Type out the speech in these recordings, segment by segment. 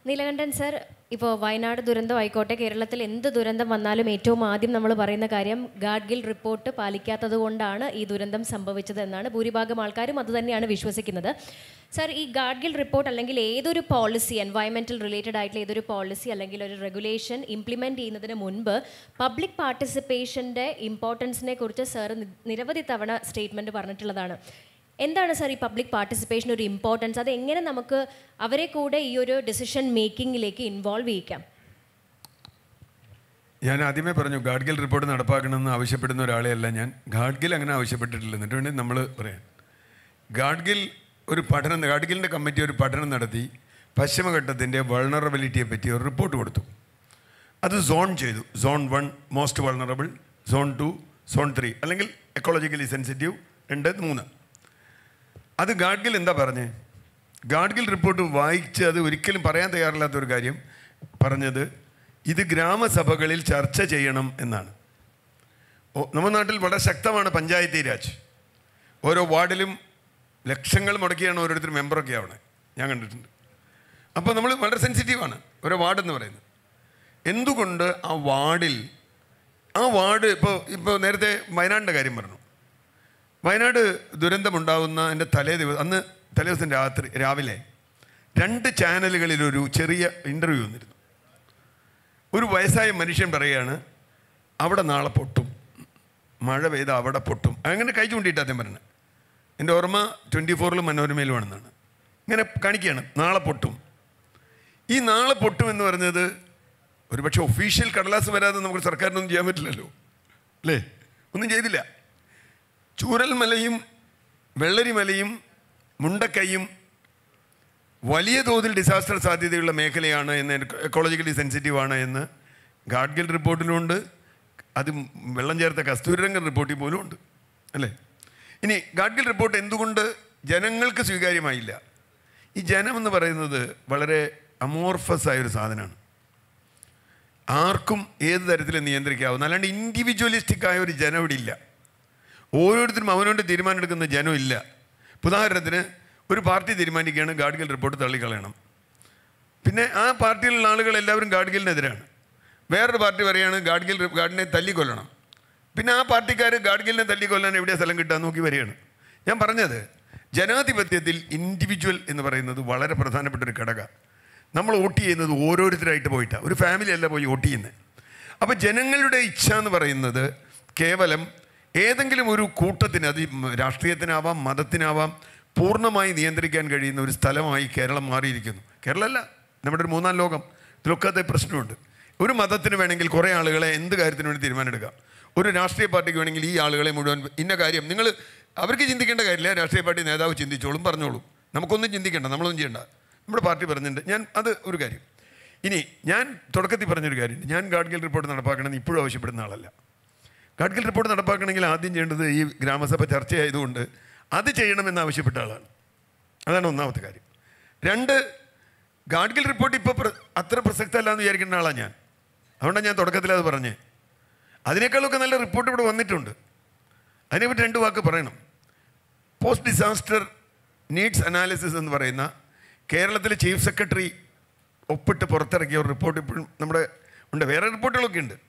Neelakantan sir ഇപ്പോൾ വയനാട് ദുരന്തം ആയിക്കോട്ടെ കേരളത്തിൽ എന്ത് ദുരന്തം വന്നാലും ഏറ്റവും ആദ്യം നമ്മൾ പറയുന്ന കാര്യം ഗാഡ്ഗിൽ റിപ്പോർട്ട് പാലിക്കാത്തത് കൊണ്ടാണ് ഈ ദുരന്തം സംഭവിച്ചത് എന്നാണ് ഭൂരിഭാഗം ആൾക്കാരും അതുതന്നെയാണ് വിശ്വസിക്കുന്നത് സർ ഈ ഗാഡ്ഗിൽ റിപ്പോർട്ട് അല്ലെങ്കിൽ ഏതൊരു പോളിസി എൻവയൺമെൻറ്റൽ റിലേറ്റഡ് ആയിട്ടുള്ള ഏതൊരു പോളിസി അല്ലെങ്കിൽ ഒരു റെഗുലേഷൻ ഇംപ്ലിമെൻറ്റ് ചെയ്യുന്നതിന് മുൻപ് പബ്ലിക് പാർട്ടിസിപ്പേഷൻ്റെ ഇമ്പോർട്ടൻസിനെ കുറിച്ച് സർ നിരവധി തവണ സ്റ്റേറ്റ്മെൻറ്റ് പറഞ്ഞിട്ടുള്ളതാണ് എന്താണ് സാർ ഈ പബ്ലിക് പാർട്ടിസിപ്പേഷൻ ഒരു ഇമ്പോർട്ടൻസ് അത് എങ്ങനെ നമുക്ക് അവരെ കൂടെ ഈ ഒരു ഡിസിഷൻ മേക്കിങ്ങിലേക്ക് ഇൻവോൾവ് ചെയ്യിക്കാം ഞാൻ ആദ്യമേ പറഞ്ഞു ഗാഡ്ഗിൽ റിപ്പോർട്ട് നടപ്പാക്കണമെന്ന് ആവശ്യപ്പെടുന്ന ഒരാളെയല്ല ഞാൻ ഗാഡ്ഗിൽ അങ്ങനെ ആവശ്യപ്പെട്ടിട്ടില്ല എന്നിട്ട് വേണ്ടി നമ്മൾ പറയാൻ ഗാഡ്ഗിൽ ഒരു പഠനം ഗാഡ്ഗിലിൻ്റെ കമ്മിറ്റി ഒരു പഠനം നടത്തി പശ്ചിമഘട്ടത്തിൻ്റെ വൾണറബിലിറ്റിയെ പറ്റി ഒരു റിപ്പോർട്ട് കൊടുത്തു അത് സോൺ ചെയ്തു zone one most vulnerable zone two zone three അല്ലെങ്കിൽ എക്കോളജിക്കലി സെൻസിറ്റീവ് രണ്ട് മൂന്ന് അത് ഗാഡ്ഗിൽ എന്താ പറഞ്ഞേ ഗാഡ്ഗിൽ റിപ്പോർട്ട് വായിച്ച് അത് ഒരിക്കലും പറയാൻ തയ്യാറില്ലാത്ത ഒരു കാര്യം പറഞ്ഞത് ഇത് ഗ്രാമസഭകളിൽ ചർച്ച ചെയ്യണം എന്നാണ് ഓ, നമ്മുടെ നാട്ടിൽ വളരെ ശക്തമാണ് പഞ്ചായത്തി രാജ് ഓരോ വാർഡിലും ലക്ഷങ്ങൾ മുടക്കിയാണ് ഓരോരുത്തർ മെമ്പറൊക്കെ ആവണേ ഞാൻ കണ്ടിട്ടുണ്ട് അപ്പോൾ നമ്മൾ വളരെ സെൻസിറ്റീവാണ് ഓരോ വാർഡ് എന്ന് പറയുന്നത് എന്തുകൊണ്ട് ആ വാർഡിൽ ആ വാർഡ് ഇപ്പോൾ ഇപ്പോൾ നേരത്തെ വയനാടിൻ്റെ കാര്യം പറഞ്ഞു വയനാട് ദുരന്തമുണ്ടാകുന്ന എൻ്റെ തലേ ദിവസം അന്ന് തലേ ദിവസം രാത്രി രാവിലെ രണ്ട് ചാനലുകളിലൊരു ചെറിയ ഇൻ്റർവ്യൂ വന്നിരുന്നു ഒരു വയസ്സായ മനുഷ്യൻ പറയുകയാണ് അവിടെ നാളെ പൊട്ടും മഴ പെയ്ത അവിടെ പൊട്ടും അങ്ങനെ കൈ ചൂണ്ടിയിട്ട് അദ്ദേഹം പറഞ്ഞത് എൻ്റെ ഓർമ്മ ട്വൻറ്റി ഫോറിലും മനോരമയിലുമാണെന്നാണ് ഇങ്ങനെ കാണിക്കുകയാണ് നാളെ പൊട്ടും ഈ നാളെ പൊട്ടും എന്ന് പറഞ്ഞത് ഒരുപക്ഷെ ഒഫീഷ്യൽ കടലാസ് വരാതെ നമുക്ക് സർക്കാരിനൊന്നും ചെയ്യാൻ പറ്റില്ലല്ലോ അല്ലേ ഒന്നും ചെയ്തില്ല ചൂരൽമലയും വെള്ളരിമലയും മുണ്ടക്കൈയും വലിയ തോതിൽ ഡിസാസ്റ്റർ സാധ്യതയുള്ള മേഖലയാണ് എന്ന് എക്കോളജിക്കലി സെൻസിറ്റീവ് ആണ് എന്ന് ഗാഡ്ഗിൽ റിപ്പോർട്ടിലുണ്ട് അത് വെള്ളം ചേർത്ത കസ്തൂരിരംഗൻ റിപ്പോർട്ടിൽ പോലും ഉണ്ട് അല്ലേ ഇനി ഗാഡ്ഗിൽ റിപ്പോർട്ട് എന്തുകൊണ്ട് ജനങ്ങൾക്ക് സ്വീകാര്യമായില്ല ഈ ജനം എന്ന് പറയുന്നത് വളരെ അമോർഫസ് ആയൊരു സാധനമാണ് ആർക്കും ഏത് തരത്തിലും നിയന്ത്രിക്കാവുന്ന അല്ലാണ്ട് ഇൻഡിവിജ്വലിസ്റ്റിക് ആയ ഒരു ജനം ഇവിടെ ഇല്ല ഓരോരുത്തരും അവനോട് തീരുമാനം എടുക്കുന്ന ജനമില്ല ഉദാഹരണത്തിന് ഒരു പാർട്ടി തീരുമാനിക്കുകയാണ് ഗാഡ്ഗിൽ റിപ്പോർട്ട് തള്ളിക്കളയണം പിന്നെ ആ പാർട്ടിയിലുള്ള ആളുകൾ എല്ലാവരും ഗാഡ്ഗിലിനെതിരാണ് വേറൊരു പാർട്ടി പറയുകയാണ് ഗാഡ്ഗിൽ ഗാഡിനെ തല്ലിക്കൊല്ലണം പിന്നെ ആ പാർട്ടിക്കാർ ഗാഡ്ഗിലിനെ തല്ലിക്കൊല്ലാൻ എവിടെ സ്ഥലം കിട്ടാൻ നോക്കി വരികയാണ് ഞാൻ പറഞ്ഞത് ജനാധിപത്യത്തിൽ ഇൻഡിവിജ്വൽ എന്ന് പറയുന്നത് വളരെ പ്രധാനപ്പെട്ട ഒരു ഘടക നമ്മൾ വോട്ട് ചെയ്യുന്നത് ഓരോരുത്തരായിട്ട് പോയിട്ടാണ് ഒരു ഫാമിലി അല്ല പോയി വോട്ട് ചെയ്യുന്നത് അപ്പോൾ ജനങ്ങളുടെ ഇച്ഛ എന്ന് പറയുന്നത് കേവലം ഏതെങ്കിലും ഒരു കൂട്ടത്തിന് അത് ഈ രാഷ്ട്രീയത്തിനാവാം മതത്തിനാവാം പൂർണ്ണമായി നിയന്ത്രിക്കാൻ കഴിയുന്ന ഒരു സ്ഥലമായി കേരളം മാറിയിരിക്കുന്നു കേരളമല്ല നമ്മുടെ ഒരു മൂന്നാം ലോകം ഇതിലൊക്കെ അതേ പ്രശ്നമുണ്ട് ഒരു മതത്തിന് വേണമെങ്കിൽ കുറേ ആളുകളെ എന്ത് കാര്യത്തിന് വേണ്ടി തീരുമാനമെടുക്കാം ഒരു രാഷ്ട്രീയ പാർട്ടിക്ക് വേണമെങ്കിൽ ഈ ആളുകളെ മുഴുവൻ ഇന്ന കാര്യം നിങ്ങൾ അവർക്ക് ചിന്തിക്കേണ്ട കാര്യമില്ല രാഷ്ട്രീയ പാർട്ടി നേതാവ് ചിന്തിച്ചോളും പറഞ്ഞോളും നമുക്കൊന്നും ചിന്തിക്കേണ്ട നമ്മളൊന്നും ചെയ്യണ്ട നമ്മുടെ പാർട്ടി പറഞ്ഞിട്ടുണ്ട് ഞാൻ അത് ഒരു കാര്യം ഇനി ഞാൻ തുടക്കത്തിൽ പറഞ്ഞൊരു കാര്യമുണ്ട് ഞാൻ ഗാഡ്ഗിൽ റിപ്പോർട്ട് നടപ്പാക്കണമെന്ന് ഇപ്പോഴും ആവശ്യപ്പെടുന്ന ആളല്ല ഗാഡ്ഗിൽ റിപ്പോർട്ട് നടപ്പാക്കണമെങ്കിൽ ആദ്യം ചെയ്യേണ്ടത് ഈ ഗ്രാമസഭ ചർച്ചയായതുകൊണ്ട് അത് ചെയ്യണമെന്ന് ആവശ്യപ്പെട്ട ആളാണ് അതാണ് ഒന്നാമത്തെ കാര്യം രണ്ട് ഗാഡ്ഗിൽ റിപ്പോർട്ട് ഇപ്പോൾ പ്ര അത്ര പ്രസക്തമല്ല എന്ന് വിചാരിക്കുന്ന ആളാണ് ഞാൻ അതുകൊണ്ടാണ് ഞാൻ തുടക്കത്തിൽ അത് പറഞ്ഞേ അതിനേക്കാളൊക്കെ നല്ല റിപ്പോർട്ട് ഇവിടെ വന്നിട്ടുണ്ട് അതിനെപ്പറ്റി രണ്ട് വാക്ക് പറയണം പോസ്റ്റ് ഡിസാസ്റ്റർ നീഡ്സ് അനാലിസിസ് എന്ന് പറയുന്ന കേരളത്തിലെ ചീഫ് സെക്രട്ടറി ഒപ്പിട്ട് പുറത്തിറക്കിയ ഒരു റിപ്പോർട്ട് ഇപ്പോഴും നമ്മുടെ ഉണ്ട് വേറെ റിപ്പോർട്ടുകളൊക്കെ ഉണ്ട്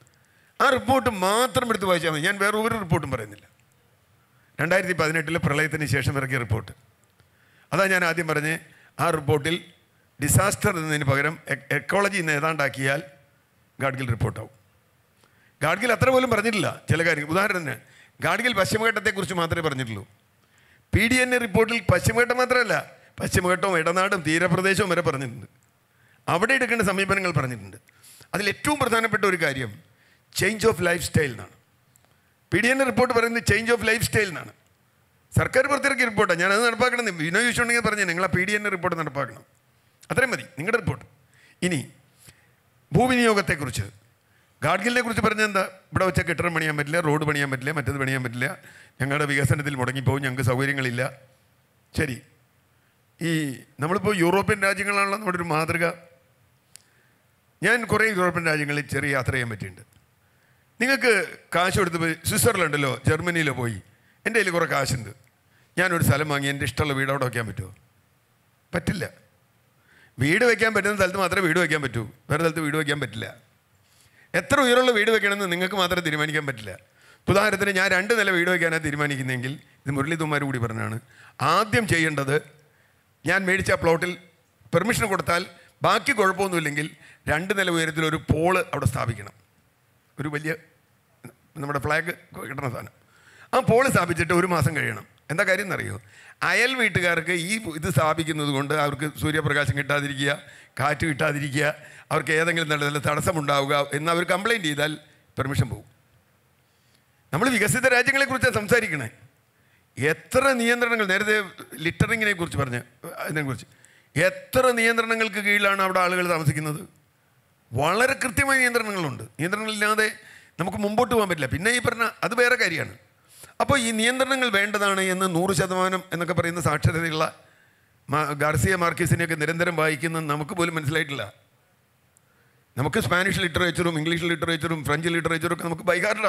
ആ റിപ്പോർട്ട് മാത്രം എടുത്ത് വായിച്ചാൽ മതി ഞാൻ വേറെ ഒരു റിപ്പോർട്ടും പറയുന്നില്ല രണ്ടായിരത്തി പതിനെട്ടിലെ പ്രളയത്തിന് ശേഷം ഇറക്കിയ റിപ്പോർട്ട് അതാ ഞാൻ ആദ്യം പറഞ്ഞ് ആ റിപ്പോർട്ടിൽ ഡിസാസ്റ്റർ എന്നതിന് പകരം എ- എക്കോളജി എന്ന് ഏതാണ്ടാക്കിയാൽ ഗാഡ്ഗിൽ റിപ്പോർട്ടാവും ഗാഡ്ഗിൽ അത്ര പോലും പറഞ്ഞിട്ടില്ല ചില കാര്യങ്ങൾ ഉദാഹരണത്തിന് ഗാഡ്ഗിൽ പശ്ചിമഘട്ടത്തെക്കുറിച്ച് മാത്രമേ പറഞ്ഞിട്ടുള്ളൂ പി ഡി എൻ എ റിപ്പോർട്ടിൽ പശ്ചിമഘട്ടം മാത്രമല്ല പശ്ചിമഘട്ടവും ഇടനാടും തീരപ്രദേശവും വരെ പറഞ്ഞിട്ടുണ്ട് അവിടെ എടുക്കേണ്ട സമീപനങ്ങൾ പറഞ്ഞിട്ടുണ്ട് അതിൽ ഏറ്റവും പ്രധാനപ്പെട്ട ഒരു കാര്യം ചേഞ്ച് ഓഫ് ലൈഫ് സ്റ്റൈൽ എന്നാണ് പി ഡി എൻ റിപ്പോർട്ട് പറയുന്നത് ചേഞ്ച് ഓഫ് ലൈഫ് സ്റ്റൈൽ എന്നാണ് സർക്കാർ പുറത്തിറക്കിയ റിപ്പോർട്ടാണ് ഞാനത് നടപ്പാക്കണം വിനോദ് വിശ്വണ്ടെങ്കിൽ പറഞ്ഞു നിങ്ങൾ ആ പി ഡി എൻ റിപ്പോർട്ട് നടപ്പാക്കണം അത്രയും മതി നിങ്ങളുടെ റിപ്പോർട്ട് ഇനി ഭൂവിനിയോഗത്തെക്കുറിച്ച് ഗാഡ്ഗിലിനെ കുറിച്ച് പറഞ്ഞാൽ എന്താ ഇവിടെ വെച്ച കെട്ടിടം പണിയാൻ പറ്റില്ല റോഡ് പണിയാൻ പറ്റില്ല മറ്റത് പണിയാൻ പറ്റില്ല ഞങ്ങളുടെ വികസനത്തിൽ മുടങ്ങിപ്പോവും ഞങ്ങൾക്ക് സൗകര്യങ്ങളില്ല ശരി ഈ നമ്മളിപ്പോൾ യൂറോപ്യൻ രാജ്യങ്ങളാണല്ലോ നമ്മുടെ ഒരു മാതൃക ഞാൻ കുറേ യൂറോപ്യൻ രാജ്യങ്ങളിൽ ചെറിയ യാത്ര ചെയ്യാൻ പറ്റിയിട്ടുണ്ട് നിങ്ങൾക്ക് കാശ് കൊടുത്ത് പോയി സ്വിറ്റ്സർലൻഡിലോ ജർമ്മനിയിലോ പോയി എൻ്റെ കയ്യിൽ കുറേ കാശുണ്ട് ഞാനൊരു സ്ഥലം വാങ്ങി എൻ്റെ ഇഷ്ടമുള്ള വീട് അവിടെ വയ്ക്കാൻ പറ്റുമോ പറ്റില്ല വീട് വയ്ക്കാൻ പറ്റുന്ന സ്ഥലത്ത് മാത്രമേ വീട് വയ്ക്കാൻ പറ്റൂ വേറെ സ്ഥലത്ത് വീട് വയ്ക്കാൻ പറ്റില്ല എത്ര ഉയരമുള്ള വീട് വെക്കണമെന്ന് നിങ്ങൾക്ക് മാത്രം തീരുമാനിക്കാൻ പറ്റില്ല ഇപ്പൊ ഉദാഹരണത്തിന് ഞാൻ രണ്ട് നില വീട് വയ്ക്കാനാണ് തീരുമാനിക്കുന്നതെങ്കിൽ ഇത് മുരളീതുമാർ കൂടി പറഞ്ഞാണ് ആദ്യം ചെയ്യേണ്ടത് ഞാൻ മേടിച്ച ആ പ്ലോട്ടിൽ പെർമിഷൻ കൊടുത്താൽ ബാക്കി കുഴപ്പമൊന്നുമില്ലെങ്കിൽ രണ്ട് നില ഉയരത്തിൽ ഒരു പോള് അവിടെ സ്ഥാപിക്കണം ഒരു വലിയ നമ്മുടെ ഫ്ലാഗ് കിട്ടുന്ന സാധനം ആ പോള് സ്ഥാപിച്ചിട്ട് ഒരു മാസം കഴിയണം എന്താ കാര്യം എന്നറിയോ അയൽ വീട്ടുകാർക്ക് ഈ ഇത് സ്ഥാപിക്കുന്നത് കൊണ്ട് അവർക്ക് സൂര്യപ്രകാശം കിട്ടാതിരിക്കുക കാറ്റ് കിട്ടാതിരിക്കുക അവർക്ക് ഏതെങ്കിലും തരത്തിലുള്ള തടസ്സമുണ്ടാവുക എന്ന് അവർ കംപ്ലൈൻറ്റ് ചെയ്താൽ പെർമിഷൻ പോകും നമ്മൾ വികസിത രാജ്യങ്ങളെക്കുറിച്ചാണ് സംസാരിക്കണേ എത്ര നിയന്ത്രണങ്ങൾ നേരത്തെ ലിറ്ററിങ്ങിനെ കുറിച്ച് പറഞ്ഞ് അതിനെക്കുറിച്ച് എത്ര നിയന്ത്രണങ്ങൾക്ക് കീഴിലാണ് അവിടെ ആളുകൾ താമസിക്കുന്നത് വളരെ കൃത്യമായ നിയന്ത്രണങ്ങളുണ്ട് നിയന്ത്രണങ്ങളില്ലാതെ നമുക്ക് മുമ്പോട്ട് പോകാൻ പറ്റില്ല പിന്നെ ഈ പറഞ്ഞ അത് വേറെ കാര്യമാണ് അപ്പോൾ ഈ നിയന്ത്രണങ്ങൾ വേണ്ടതാണ് എന്ന് നൂറ് ശതമാനം എന്നൊക്കെ പറയുന്ന സാക്ഷരതയുള്ള മാ- ഗാർസിയ മാർക്കസിനെയൊക്കെ നിരന്തരം വായിക്കുന്ന നമുക്ക് പോലും മനസ്സിലായിട്ടില്ല നമുക്ക് സ്പാനിഷ് ലിറ്ററേച്ചറും ഇംഗ്ലീഷ് ലിറ്ററേച്ചറും ഫ്രഞ്ച് ലിറ്ററേച്ചറും ഒക്കെ നമുക്ക് ബൈഹാർഡാണ്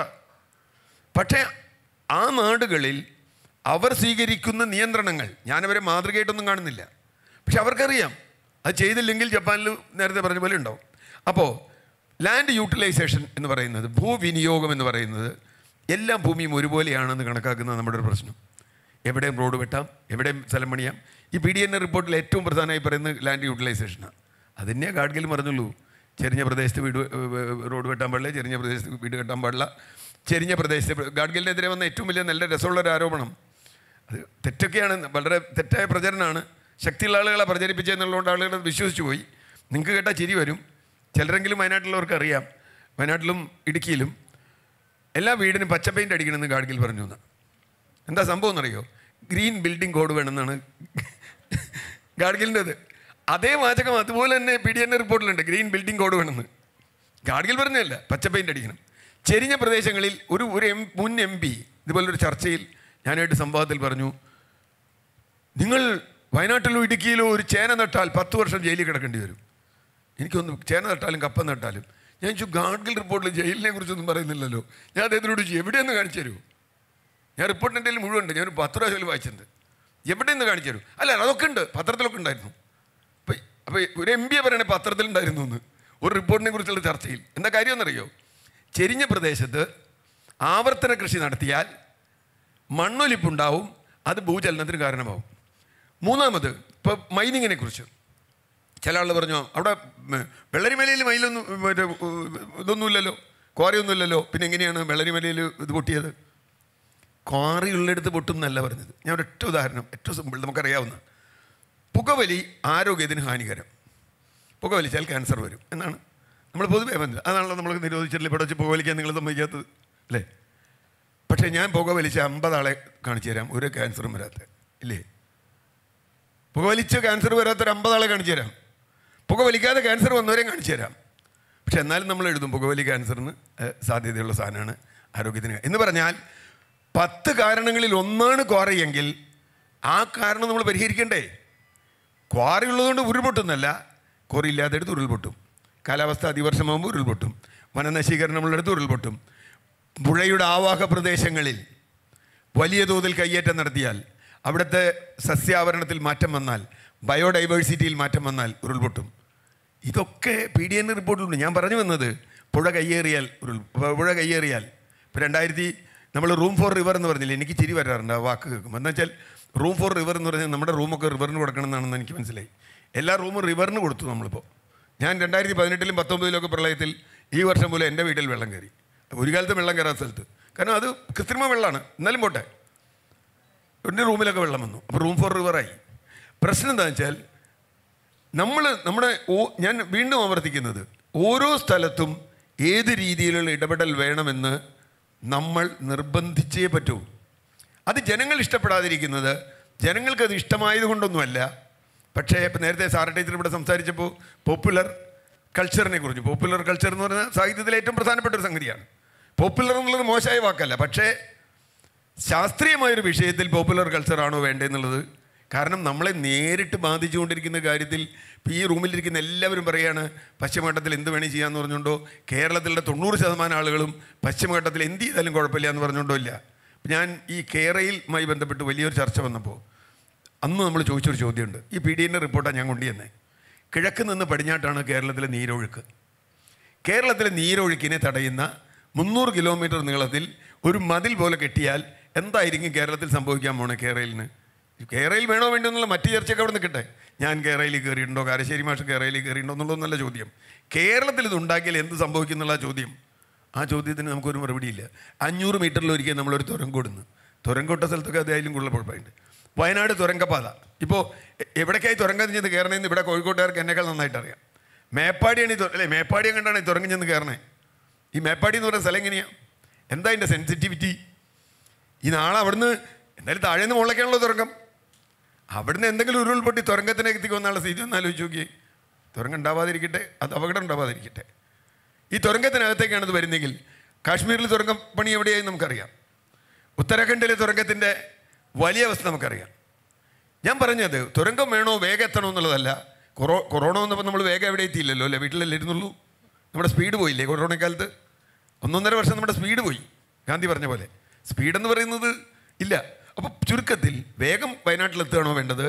പക്ഷേ ആ നാടുകളിൽ അവർ സ്വീകരിക്കുന്ന നിയന്ത്രണങ്ങൾ ഞാനവരെ മാതൃകയായിട്ടൊന്നും കാണുന്നില്ല പക്ഷെ അവർക്കറിയാം അത് ചെയ്തില്ലെങ്കിൽ ജപ്പാനിൽ നേരത്തെ പറഞ്ഞ പോലെ ഉണ്ടാവും അപ്പോൾ ലാൻഡ് യൂട്ടിലൈസേഷൻ എന്ന് പറയുന്നത് ഭൂവിനിയോഗം എന്ന് പറയുന്നത് എല്ലാ ഭൂമിയും ഒരുപോലെയാണെന്ന് കണക്കാക്കുന്നത് നമ്മുടെ ഒരു പ്രശ്നം എവിടെയും റോഡ് വെട്ടാം എവിടെയും സ്ഥലം പണിയാം ഈ പി ഡി എൻ റിപ്പോർട്ടിൽ ഏറ്റവും പ്രധാനമായി പറയുന്നത് ലാൻഡ് യൂട്ടിലൈസേഷനാണ് അതിനെ ഗാഡ്ഗിൽ പറഞ്ഞുള്ളൂ ചെരിഞ്ഞ പ്രദേശത്ത് വീട് ഏർ, റോഡ് വെട്ടാൻ പാടില്ല ചെരിഞ്ഞ പ്രദേശത്ത് വീട് കെട്ടാൻ പാടില്ല ചെരിഞ്ഞ പ്രദേശത്ത് ഗാഡ്ഗിലിനെതിരെ വന്ന ഏറ്റവും വലിയ നല്ല രസമുള്ള ഒരു ആരോപണം അത് തെറ്റൊക്കെയാണ് വളരെ തെറ്റായ പ്രചരണമാണ് ശക്തിയുള്ള ആളുകളെ പ്രചരിപ്പിച്ചതെന്നുള്ളതുകൊണ്ട് ആളുകൾ അത് വിശ്വസിച്ചു പോയി നിങ്ങൾക്ക് കേട്ടാൽ ചിരി വരും ചിലരെങ്കിലും വയനാട്ടിലുള്ളവർക്ക് അറിയാം വയനാട്ടിലും ഇടുക്കിയിലും എല്ലാ വീടിനും പച്ച പെയിൻ്റ് അടിക്കണമെന്ന് ഗാഡ്ഗിൽ പറഞ്ഞു എന്ന് എന്താ സംഭവം എന്നറിയോ ഗ്രീൻ ബിൽഡിംഗ് കോഡ് വേണമെന്നാണ് ഗാഡ്ഗിലിൻ്റെത് അതേ വാചകം അതുപോലെ തന്നെ പി ഡി എൻ റിപ്പോർട്ടിലുണ്ട് ഗ്രീൻ ബിൽഡിംഗ് കോഡ് വേണമെന്ന് ഗാഡ്ഗിൽ പറഞ്ഞതല്ല പച്ച പെയിൻ്റ് അടിക്കണം ചെരിഞ്ഞ പ്രദേശങ്ങളിൽ ഒരു ഒരു എം മുൻ എം പി ഇതുപോലൊരു ചർച്ചയിൽ ഞാനായിട്ട് സംവാദത്തിൽ പറഞ്ഞു നിങ്ങൾ വയനാട്ടിലോ ഇടുക്കിയിലോ ഒരു ചേന നട്ടാൽ പത്ത് വർഷം ജയിലിൽ കിടക്കേണ്ടി വരും എനിക്കൊന്നും ചേന നട്ടാലും കപ്പ നട്ടാലും ഞാൻ ചോദിച്ചു ഗാഡ്ഗിൽ റിപ്പോർട്ടിൽ ജയിലിനെ കുറിച്ചൊന്നും പറയുന്നില്ലല്ലോ ഞാൻ അദ്ദേഹത്തിനോട് ചോദിച്ചു എവിടെയെന്ന് കാണിച്ചു തരൂ ഞാൻ റിപ്പോർട്ടിൻ്റെ മുഴുവൻ ഉണ്ട് ഞാൻ പത്ത് പ്രാവശ്യം വായിച്ചിട്ടുണ്ട് എവിടെയെന്ന് കാണിച്ചു തരൂ അല്ല അതൊക്കെ ഉണ്ട് പത്രത്തിലൊക്കെ ഉണ്ടായിരുന്നു അപ്പോൾ അപ്പോൾ ഒരു എം പിയെ പറയണേ പത്രത്തിലുണ്ടായിരുന്നു എന്ന് ഒരു റിപ്പോർട്ടിനെ കുറിച്ചുള്ള ചർച്ചയിൽ എന്താ കാര്യമെന്നറിയോ ചെരിഞ്ഞ പ്രദേശത്ത് ആവർത്തന കൃഷി നടത്തിയാൽ മണ്ണൊലിപ്പുണ്ടാവും അത് ഭൂചലനത്തിന് കാരണമാവും മൂന്നാമത് ഇപ്പോൾ മൈനിങ്ങിനെ കുറിച്ച് ചില ആൾ പറഞ്ഞു അവിടെ ഉം, വെള്ളരിമലയിൽ മയിലൊന്നും ഉം, മറ്റേ ഉം, ഇതൊന്നുമില്ലല്ലോ ക്വാറിയൊന്നുമില്ലല്ലോ പിന്നെ എങ്ങനെയാണ് വെള്ളരിമലയിൽ ഇത് പൊട്ടിയത് ക്വാറി ഉള്ളിടത്ത് പൊട്ടും എന്നല്ല പറഞ്ഞത് ഞാൻ ഒരൊറ്റ ഉദാഹരണം ഏറ്റവും സിമ്പിൾ നമുക്കറിയാവുന്ന പുകവലി ആരോഗ്യത്തിന് ഹാനികരം പുകവലിച്ചാൽ ക്യാൻസർ വരും എന്നാണ് നമ്മൾ പൊതുവേ പറഞ്ഞത് അതാണല്ലോ നമ്മൾ നിരോധിച്ചിട്ടില്ല ഇവിടെ വെച്ച് പുകവലിക്കാൻ നിങ്ങൾ സമ്മതിക്കാത്തത് അല്ലേ പക്ഷേ ഞാൻ പുകവലിച്ച അമ്പതാളെ കാണിച്ചു തരാം ഒരു ക്യാൻസറും വരാത്ത ഇല്ലേ പുകവലിച്ച് ക്യാൻസർ വരാത്തൊരു അമ്പതാളെ കാണിച്ചു തരാം പുകവലിക്കാതെ ക്യാൻസർ വന്നവരെ കാണിച്ചു തരാം പക്ഷെ എന്നാലും നമ്മൾ എഴുതും പുകവലി ക്യാൻസറിന് ഏഹ്, സാധ്യതയുള്ള സാധനമാണ് ആരോഗ്യത്തിന് എന്ന് പറഞ്ഞാൽ പത്ത് കാരണങ്ങളിൽ ഒന്നാണ് ക്വാറിയെങ്കിൽ ആ കാരണം നമ്മൾ പരിഹരിക്കണ്ടേ ക്വാറി ഉള്ളതുകൊണ്ട് ഉരുൾപൊട്ടുന്നല്ല ക്വാറി ഇല്ലാത്തടുത്ത് ഉരുൾപൊട്ടും കാലാവസ്ഥ അതിവർഷമാകുമ്പോൾ ഉരുൾപൊട്ടും വനനശീകരണമുള്ളിടത്ത് ഉരുൾപൊട്ടും പുഴയുടെ ആവാഹ പ്രദേശങ്ങളിൽ വലിയ തോതിൽ കയ്യേറ്റം നടത്തിയാൽ അവിടുത്തെ സസ്യാവരണത്തിൽ മാറ്റം വന്നാൽ ബയോഡൈവേഴ്സിറ്റിയിൽ മാറ്റം വന്നാൽ ഉരുൾപൊട്ടും ഇതൊക്കെ പി ഡി എൻ റിപ്പോർട്ടിലുണ്ട് ഞാൻ പറഞ്ഞു വന്നത് പുഴ കയ്യേറിയാൽ ഉരുൾ പുഴ കയ്യേറിയാൽ ഇപ്പോൾ രണ്ടായിരത്തി നമ്മൾ റൂം ഫോർ റിവർ എന്ന് പറഞ്ഞില്ലേ എനിക്ക് ചിരി വരാറുണ്ട് ആ വാക്ക് കേൾക്കുമ്പോൾ എന്താ വെച്ചാൽ റൂം ഫോർ റിവർ എന്ന് പറഞ്ഞാൽ നമ്മുടെ റൂമൊക്കെ റിവറിന് കൊടുക്കണം എന്നാണെന്ന് എനിക്ക് മനസ്സിലായി എല്ലാ റൂമും റിവറിന് കൊടുത്തു നമ്മളിപ്പോൾ ഞാൻ രണ്ടായിരത്തി പതിനെട്ടിലും പത്തൊമ്പതിലും ഒക്കെ പ്രളയത്തിൽ ഈ വർഷം പോലെ എൻ്റെ വീട്ടിൽ വെള്ളം കയറി ഒരു കാലത്ത് വെള്ളം കയറാത്ത സ്ഥലത്ത് കാരണം അത് കൃത്രിമ വെള്ളമാണ് എന്നാലും പോട്ടെ എൻ്റെ റൂമിലൊക്കെ വെള്ളം വന്നു അപ്പോൾ റൂം ഫോർ റിവറായി പ്രശ്നം എന്താണെന്ന് വെച്ചാൽ നമ്മൾ നമ്മുടെ ഓ- ഞാൻ വീണ്ടും ആവർത്തിക്കുന്നത് ഓരോ സ്ഥലത്തും ഏത് രീതിയിലുള്ള ഇടപെടൽ വേണമെന്ന് നമ്മൾ നിർബന്ധിച്ചേ പറ്റൂ അത് ജനങ്ങൾ ഇഷ്ടപ്പെടാതിരിക്കുന്നത് ജനങ്ങൾക്കത് ഇഷ്ടമായത് കൊണ്ടൊന്നുമല്ല പക്ഷേ ഇപ്പം നേരത്തെ സാറ ടീച്ചർ ഇവിടെ സംസാരിച്ചപ്പോൾ പോപ്പുലർ കൾച്ചറിനെ കുറിച്ച് പോപ്പുലർ കൾച്ചർ എന്ന് പറയുന്നത് സാഹിത്യത്തിലെ ഏറ്റവും പ്രധാനപ്പെട്ട ഒരു സംഗതിയാണ് പോപ്പുലർ എന്നുള്ളത് മോശമായ വാക്കല്ല പക്ഷേ ശാസ്ത്രീയമായൊരു വിഷയത്തിൽ പോപ്പുലർ കൾച്ചറാണോ വേണ്ടതെന്നുള്ളത് കാരണം നമ്മളെ നേരിട്ട് ബാധിച്ചുകൊണ്ടിരിക്കുന്ന കാര്യത്തിൽ ഇപ്പോൾ ഈ റൂമിലിരിക്കുന്ന എല്ലാവരും പറയുകയാണ് പശ്ചിമഘട്ടത്തിൽ എന്ത് വേണേൽ ചെയ്യാമെന്ന് പറഞ്ഞുകൊണ്ടോ കേരളത്തിലെ തൊണ്ണൂറ് ശതമാനം ആളുകളും പശ്ചിമഘട്ടത്തിൽ എന്ത് ചെയ്താലും കുഴപ്പമില്ല എന്ന് പറഞ്ഞുകൊണ്ടോ ഇല്ല ഇപ്പം ഞാൻ ഈ കേരളയിലുമായി ബന്ധപ്പെട്ട് വലിയൊരു ചർച്ച വന്നപ്പോൾ അന്ന് നമ്മൾ ചോദിച്ചൊരു ചോദ്യമുണ്ട് ഈ പി ഡി എൻ്റെ റിപ്പോർട്ടാണ് ഞാൻ കൊണ്ടുവന്നത് കിഴക്ക് നിന്ന് പടിഞ്ഞാട്ടാണ് കേരളത്തിലെ നീരൊഴുക്ക് കേരളത്തിലെ നീരൊഴുക്കിനെ തടയുന്ന മുന്നൂറ് കിലോമീറ്റർ നീളത്തിൽ ഒരു മതിൽ പോലെ കെട്ടിയാൽ എന്തായിരിക്കും കേരളത്തിൽ സംഭവിക്കാൻ പോണേ കേരളിന് കേരളയിൽ വേണോ വേണ്ടോ എന്നുള്ള മറ്റു ചർച്ചയൊക്കെ അവിടെ നിൽക്കട്ടെ ഞാൻ കേരളയിൽ കയറിയിട്ടുണ്ടോ കാരശ്ശേരി മാഷ് കേരളയിൽ കയറിയിട്ടുണ്ടോ എന്നുള്ളതൊന്നല്ല ചോദ്യം കേരളത്തിൽ ഇത് ഉണ്ടാക്കിയാൽ എന്ത് സംഭവിക്കും എന്നുള്ള ചോദ്യം ആ ചോദ്യത്തിന് നമുക്കൊരു മറുപടിയില്ല അഞ്ഞൂറ് മീറ്ററിൽ ഒരിക്കൽ നമ്മളൊരു തുരങ്കോടുന്നു തുരങ്കോട്ട സ്ഥലത്തൊക്കെ അതായാലും കൂടുതൽ കുഴപ്പമുണ്ട് വയനാട് തുരങ്കപാത ഇപ്പോൾ എവിടേക്കായി തുരങ്കം ചെന്ന് കയറണമെന്ന് ഇവിടെ കോഴിക്കോട്ടുകാർക്ക് എന്നെക്കാൾ നന്നായിട്ട് അറിയാം മേപ്പാടിയാണ് ഈ തു- അല്ലേ മേപ്പാടിയെ കണ്ടാണ് ഈ തുരങ്കം ചെന്ന് കയറണേ ഈ മേപ്പാടി എന്ന് പറയുന്ന സ്ഥലം എങ്ങനെയാണ് എന്താ അതിൻ്റെ സെൻസിറ്റിവിറ്റി ഈ നാളെ അവിടുന്ന് എന്തായാലും താഴേന്ന് മുകളിലേക്കാണല്ലോ തുരങ്കം അവിടുന്ന് എന്തെങ്കിലും ഉരുൾപൊട്ടി തുരങ്കത്തിനകത്തേക്ക് വന്നുള്ള സ്ഥിതി ഒന്ന് ആലോചിച്ച് നോക്കിയേ തുരങ്കം ഉണ്ടാവാതിരിക്കട്ടെ അത് അപകടം ഉണ്ടാവാതിരിക്കട്ടെ ഈ തുരങ്കത്തിനകത്തേക്കാണ് ഇത് വരുന്നെങ്കിൽ കാശ്മീരിൽ തുരങ്കം പണി എവിടെയായി നമുക്കറിയാം ഉത്തരാഖണ്ഡിലെ തുരങ്കത്തിൻ്റെ വലിയ അവസ്ഥ നമുക്കറിയാം ഞാൻ പറഞ്ഞത് തുരങ്കം വേണോ വേഗം എത്തണോ എന്നുള്ളതല്ല കൊറോ കൊറോണ വന്നപ്പോൾ നമ്മൾ വേഗം എവിടെ എത്തിയില്ലല്ലോ അല്ലേ വീട്ടിലല്ലേ ഇരുന്നുള്ളൂ നമ്മുടെ സ്പീഡ് പോയില്ലേ കൊറോണ കാലത്ത് ഒന്നൊന്നര വർഷം നമ്മുടെ സ്പീഡ് പോയി ഗാന്ധി പറഞ്ഞ പോലെ സ്പീഡ് എന്ന് പറയുന്നത് ഇല്ല അപ്പോൾ ചുരുക്കത്തിൽ വേഗം വയനാട്ടിലെത്തുകയാണോ വേണ്ടത്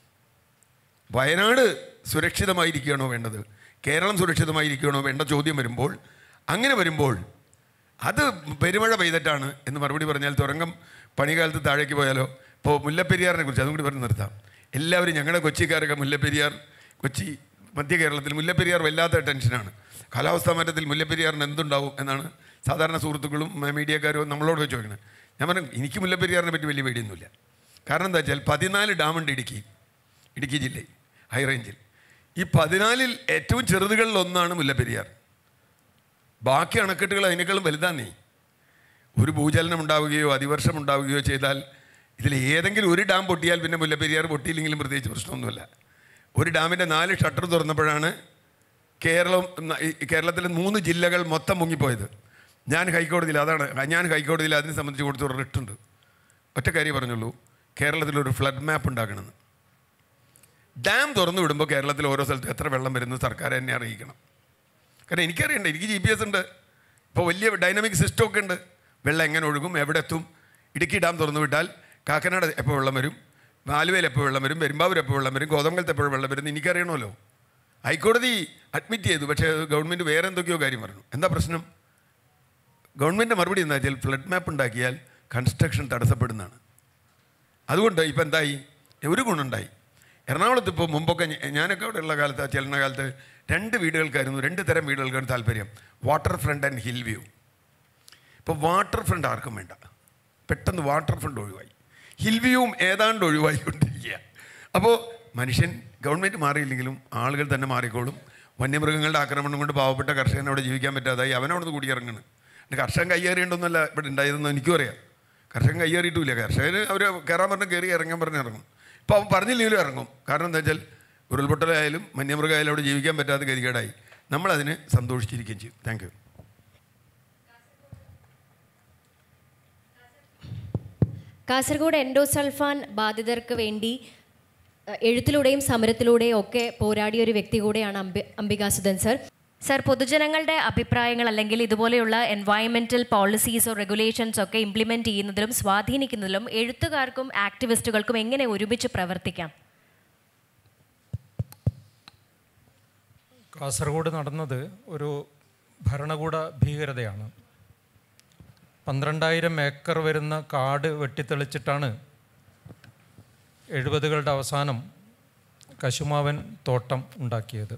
വയനാട് സുരക്ഷിതമായിരിക്കുകയാണോ വേണ്ടത് കേരളം സുരക്ഷിതമായിരിക്കുകയാണോ വേണ്ട ചോദ്യം വരുമ്പോൾ അങ്ങനെ വരുമ്പോൾ അത് പെരുമഴ പെയ്തിട്ടാണ് എന്ന് മറുപടി പറഞ്ഞാൽ തുരങ്കം പണികാലത്ത് താഴേക്ക് പോയാലോ ഇപ്പോൾ മുല്ലപ്പെരിയാറിനെ കുറിച്ച് അതും കൂടി പറഞ്ഞ് നിർത്താം എല്ലാവരും ഞങ്ങളുടെ കൊച്ചിക്കാരൊക്കെ മുല്ലപ്പെരിയാർ കൊച്ചി മധ്യ കേരളത്തിൽ മുല്ലപ്പെരിയാർ വല്ലാത്ത ടെൻഷനാണ് കാലാവസ്ഥാ മാറ്റത്തിൽ മുല്ലപ്പെരിയാറിന് എന്തുണ്ടാവും എന്നാണ് സാധാരണ സുഹൃത്തുക്കളും മ- മീഡിയക്കാരും നമ്മളോട് ചോദിക്കുന്നത് ഞാൻ പറഞ്ഞു എനിക്ക് മുല്ലപ്പെരിയാറിനെ പറ്റി വലിയ പേടിയൊന്നുമില്ല കാരണം എന്താ വെച്ചാൽ പതിനാല് ഡാമുണ്ട് ഇടുക്കി ഇടുക്കി ജില്ലയിൽ ഹൈ റേഞ്ചിൽ ഈ പതിനാലിൽ ഏറ്റവും ചെറുതുകളിൽ ഒന്നാണ് മുല്ലപ്പെരിയാർ ബാക്കി അണക്കെട്ടുകൾ അതിനേക്കാളും വലുതാന്നേ ഒരു ഭൂചലനം ഉണ്ടാവുകയോ അതിവർഷം ഉണ്ടാവുകയോ ചെയ്താൽ ഇതിൽ ഏതെങ്കിലും ഒരു ഡാം പൊട്ടിയാൽ പിന്നെ മുല്ലപ്പെരിയാർ പൊട്ടിയില്ലെങ്കിലും പ്രത്യേകിച്ച് പ്രശ്നമൊന്നുമില്ല ഒരു ഡാമിൻ്റെ നാല് ഷട്ടർ തുറന്നപ്പോഴാണ് കേരളം ഈ കേരളത്തിലെ മൂന്ന് ജില്ലകൾ മൊത്തം മുങ്ങിപ്പോയത് ഞാൻ ഹൈക്കോടതിയിൽ അതാണ് ഞാൻ ഹൈക്കോടതിയിൽ അതിനെ സംബന്ധിച്ച് കൊടുത്തൊരു റിട്ടുണ്ട് ഒറ്റ കാര്യം പറഞ്ഞുള്ളൂ കേരളത്തിലൊരു ഫ്ലഡ് മാപ്പ് ഉണ്ടാക്കണമെന്ന് ഡാം തുറന്നു വിടുമ്പോൾ കേരളത്തിൽ ഓരോ സ്ഥലത്തും എത്ര വെള്ളം വരുന്നു സർക്കാർ എന്നെ അറിയിക്കണം കാരണം എനിക്കറിയണ്ട എനിക്ക് ജി പി എസ് ഉണ്ട് ഇപ്പോൾ വലിയ ഡൈനാമിക് സിസ്റ്റം ഒക്കെ ഉണ്ട് വെള്ളം എങ്ങനെ ഒഴുകും എവിടെ എത്തും ഇടുക്കി ഡാം തുറന്നു വിട്ടാൽ കാക്കനാട് എപ്പോൾ വെള്ളം വരും ആലുവയിൽ എപ്പോൾ വെള്ളം വരും പെരുമ്പാവൂർ എപ്പോൾ വെള്ളം വരും ഗോതമ്പലത്ത് എപ്പോൾ വെള്ളം വരും എന്ന് എനിക്കറിയണമല്ലോ ഹൈക്കോടതി അഡ്മിറ്റ് ചെയ്തു പക്ഷേ ഗവൺമെൻറ് വേറെ എന്തൊക്കെയോ കാര്യം പറഞ്ഞു എന്താ പ്രശ്നം ഗവൺമെൻറ് മറുപടി എന്താ വെച്ചാൽ ഫ്ലഡ് മാപ്പ് ഉണ്ടാക്കിയാൽ കൺസ്ട്രക്ഷൻ തടസ്സപ്പെടുന്നതാണ് അതുകൊണ്ട് ഇപ്പം എന്തായി ഒരു ഗുണമുണ്ടായി എറണാകുളത്ത് ഇപ്പോൾ മുമ്പൊക്കെ ഞ- ഞാനൊക്കെ അവിടെ ഉള്ള കാലത്ത് ആ ചെല്ലുന്ന കാലത്ത് രണ്ട് വീടുകൾക്കായിരുന്നു രണ്ട് തരം വീടുകൾക്കാണ് താല്പര്യം water front and hill view ഇപ്പോൾ വാട്ടർ ഫ്രണ്ട് ആർക്കും വേണ്ട പെട്ടെന്ന് വാട്ടർ ഫ്രണ്ട് ഒഴിവായി ഹിൽ വ്യൂവും ഏതാണ്ട് ഒഴിവായിക്കൊണ്ടിരിക്കുക അപ്പോൾ മനുഷ്യൻ ഗവൺമെൻറ് മാറിയില്ലെങ്കിലും ആളുകൾ തന്നെ മാറിക്കോളും വന്യമൃഗങ്ങളുടെ ആക്രമണം കൊണ്ട് പാവപ്പെട്ട കർഷകൻ അവിടെ ജീവിക്കാൻ പറ്റാതായി അവനവിടെ കൂടിയിറങ്ങണം എന്നിട്ട് കർഷകൻ കയ്യേറിയുണ്ടൊന്നുമല്ല ഇവിടെ ഉണ്ടായതെന്ന് എനിക്കും അറിയാം കർഷകൻ കയ്യേറിയിട്ടില്ല കർഷകന് അവർ കയറാൻ പറഞ്ഞ് കയറി ഇറങ്ങാൻ പറഞ്ഞ് ഇറങ്ങും ഇപ്പോൾ അവൻ പറഞ്ഞില്ലെങ്കിലും ഇറങ്ങും കാരണം എന്താ വെച്ചാൽ ഉരുൾപൊട്ടലായാലും വന്യമൃഗമായാലും അവിടെ ജീവിക്കാൻ പറ്റാത്ത ഗതികേടായി നമ്മളതിന് സന്തോഷിച്ചിരിക്കുകയും ചെയ്യും താങ്ക് യു കാസർഗോഡ് എൻഡോസൾഫാൻ ബാധിതർക്ക് വേണ്ടി അഹ്, എഴുത്തിലൂടെയും സമരത്തിലൂടെയും ഒക്കെ പോരാടിയ ഒരു വ്യക്തി കൂടെയാണ് അംബി അംബികാസുധൻ സർ സർ പൊതുജനങ്ങളുടെ അഭിപ്രായങ്ങൾ അല്ലെങ്കിൽ ഇതുപോലെയുള്ള എൻവയൺമെൻറ്റൽ പോളിസീസോ റെഗുലേഷൻസ് ഒക്കെ ഇംപ്ലിമെൻറ്റ് ചെയ്യുന്നതിലും സ്വാധീനിക്കുന്നതിലും എഴുത്തുകാർക്കും ആക്ടിവിസ്റ്റുകൾക്കും എങ്ങനെ ഒരുമിച്ച് പ്രവർത്തിക്കാം കാസർഗോഡ് നടന്നത് ഒരു ഭരണകൂട ഭീകരതയാണ് പന്ത്രണ്ടായിരം ഏക്കർ വരുന്ന കാട് വെട്ടിത്തെളിച്ചിട്ടാണ് എഴുപതുകളുടെ അവസാനം കശുമാവൻ തോട്ടം ഉണ്ടാക്കിയത്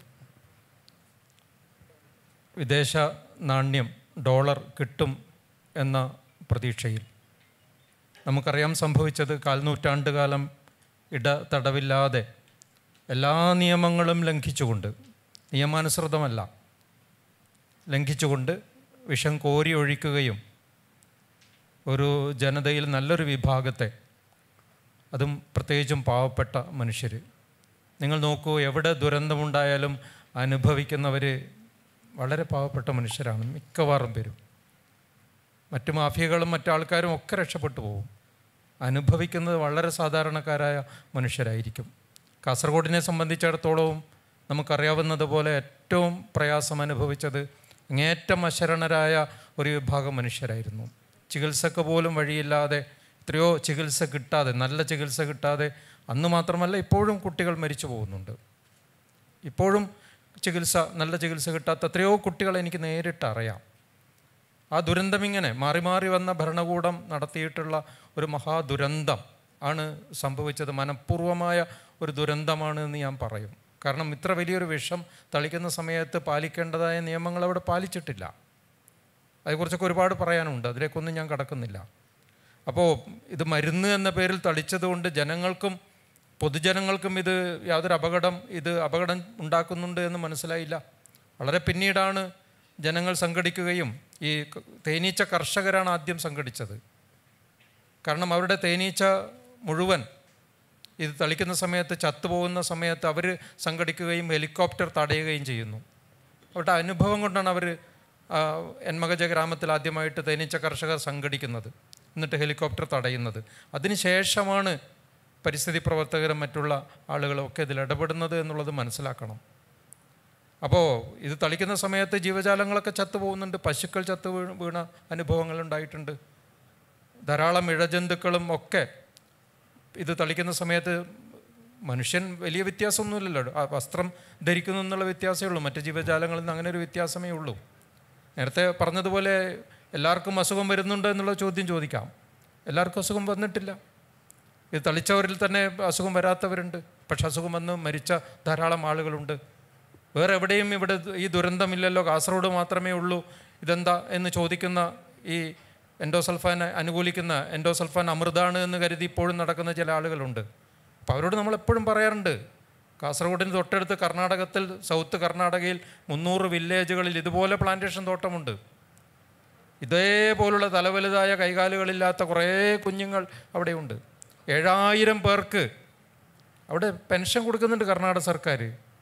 വിദേശ നാണ്യം ഡോളർ കിട്ടും എന്ന പ്രതീക്ഷയിൽ നമുക്കറിയാം സംഭവിച്ചത് കാൽനൂറ്റാണ്ട് കാലം ഇടതടവില്ലാതെ എല്ലാ നിയമങ്ങളും ലംഘിച്ചുകൊണ്ട് നിയമാനുസൃതമല്ല ലംഘിച്ചുകൊണ്ട് വിഷം കോരി ഒഴിക്കുകയും ഒരു ജനതയിൽ നല്ലൊരു വിഭാഗത്തെ അതും പ്രത്യേകിച്ചും പാവപ്പെട്ട മനുഷ്യർ നിങ്ങൾ നോക്കൂ എവിടെ ദുരന്തമുണ്ടായാലും അനുഭവിക്കുന്നവർ വളരെ പാവപ്പെട്ട മനുഷ്യരാണ് മിക്കവാറും പേരും മറ്റു മാഫിയകളും മറ്റാൾക്കാരും ഒക്കെ രക്ഷപ്പെട്ടു പോകും അനുഭവിക്കുന്നത് വളരെ സാധാരണക്കാരായ മനുഷ്യരായിരിക്കും കാസർഗോഡിനെ സംബന്ധിച്ചിടത്തോളവും നമുക്കറിയാവുന്നതുപോലെ ഏറ്റവും പ്രയാസം അനുഭവിച്ചത് അങ്ങേറ്റം അശരണരായ ഒരു വിഭാഗം മനുഷ്യരായിരുന്നു ചികിത്സക്ക് പോലും വഴിയില്ലാതെ എത്രയോ ചികിത്സ കിട്ടാതെ നല്ല ചികിത്സ കിട്ടാതെ അന്ന് മാത്രമല്ല ഇപ്പോഴും കുട്ടികൾ മരിച്ചു പോകുന്നുണ്ട് ഇപ്പോഴും ചികിത്സ നല്ല ചികിത്സ കിട്ടാത്ത എത്രയോ കുട്ടികളെ എനിക്ക് നേരിട്ട് അറിയാം ആ ദുരന്തം ഇങ്ങനെ മാറി മാറി വന്ന ഭരണകൂടം നടത്തിയിട്ടുള്ള ഒരു മഹാദുരന്തം ആണ് സംഭവിച്ചത് മനഃപൂർവമായ ഒരു ദുരന്തമാണ് എന്ന് ഞാൻ പറയും കാരണം ഇത്ര വലിയൊരു വിഷം തളിക്കുന്ന സമയത്ത് പാലിക്കേണ്ടതായ നിയമങ്ങൾ അവിടെ പാലിച്ചിട്ടില്ല അതേക്കുറിച്ചൊക്കെ ഒരുപാട് പറയാനുണ്ട് അതിലേക്കൊന്നും ഞാൻ കടക്കുന്നില്ല അപ്പോൾ ഇത് മരുന്ന് എന്ന പേരിൽ തളിച്ചതുകൊണ്ട് ജനങ്ങൾക്കും പൊതുജനങ്ങൾക്കും ഇത് യാതൊരു അപകടം ഇത് അപകടം ഉണ്ടാക്കുന്നുണ്ട് എന്ന് മനസ്സിലായില്ല വളരെ പിന്നീടാണ് ജനങ്ങൾ സംഘടിക്കുകയും ഈ ക- തേനീച്ച കർഷകരാണ് ആദ്യം സംഘടിച്ചത് കാരണം അവരുടെ തേനീച്ച മുഴുവൻ ഇത് തളിക്കുന്ന സമയത്ത് ചത്തുപോകുന്ന സമയത്ത് അവർ സംഘടിക്കുകയും ഹെലികോപ്റ്റർ തടയുകയും ചെയ്യുന്നു അവരുടെ അനുഭവം കൊണ്ടാണ് അവർ എൻമകജ ഗ്രാമത്തിൽ ആദ്യമായിട്ട് തേനീച്ച കർഷകർ സംഘടിക്കുന്നത് എന്നിട്ട് ഹെലികോപ്റ്റർ തടയുന്നത് അതിനുശേഷമാണ് പരിസ്ഥിതി പ്രവർത്തകരും മറ്റുള്ള ആളുകളും ഒക്കെ ഇതിൽ ഇടപെടുന്നത് എന്നുള്ളത് മനസ്സിലാക്കണം അപ്പോൾ ഇത് തളിക്കുന്ന സമയത്ത് ജീവജാലങ്ങളൊക്കെ ചത്തുപോകുന്നുണ്ട് പശുക്കൾ ചത്തു വീണ വീണ അനുഭവങ്ങൾ ഉണ്ടായിട്ടുണ്ട് ധാരാളം ഇഴജന്തുക്കളും ഒക്കെ ഇത് തളിക്കുന്ന സമയത്ത് മനുഷ്യൻ വലിയ വ്യത്യാസമൊന്നുമില്ലല്ലോ ആ വസ്ത്രം ധരിക്കുന്നു എന്നുള്ള വ്യത്യാസമേ ഉള്ളൂ മറ്റ് ജീവജാലങ്ങളിൽ നിന്ന് അങ്ങനെ ഒരു വ്യത്യാസമേ ഉള്ളൂ നേരത്തെ പറഞ്ഞതുപോലെ എല്ലാവർക്കും അസുഖം വരുന്നുണ്ടോ എന്നുള്ള ചോദ്യം ചോദിക്കാം എല്ലാവർക്കും അസുഖം വന്നിട്ടില്ല ഇത് തളിച്ചവരിൽ തന്നെ അസുഖം വരാത്തവരുണ്ട് പക്ഷെ അസുഖം വന്ന് മരിച്ച ധാരാളം ആളുകളുണ്ട് വേറെ എവിടെയും ഇവിടെ ഈ ദുരന്തമില്ലല്ലോ കാസർഗോഡ് മാത്രമേ ഉള്ളൂ ഇതെന്താ എന്ന് ചോദിക്കുന്ന ഈ എൻഡോസൾഫാൻ അനുകൂലിക്കുന്ന എൻഡോസൾഫാൻ അമൃതാണ് എന്ന് കരുതി ഇപ്പോഴും നടക്കുന്ന ചില ആളുകളുണ്ട് അപ്പോൾ അവരോട് നമ്മൾ എപ്പോഴും പറയാറുണ്ട് കാസർഗോഡിന് തൊട്ടടുത്ത് കർണാടകത്തിൽ സൗത്ത് കർണാടകയിൽ മുന്നൂറ് വില്ലേജുകളിൽ ഇതുപോലെ പ്ലാന്റേഷൻ തോട്ടമുണ്ട് ഇതേപോലുള്ള തലവലുതായ കൈകാലുകളില്ലാത്ത കുറേ കുഞ്ഞുങ്ങൾ അവിടെയുണ്ട് ഏഴായിരം പേർക്ക് അവിടെ പെൻഷൻ കൊടുക്കുന്നുണ്ട് കർണാടക സർക്കാർ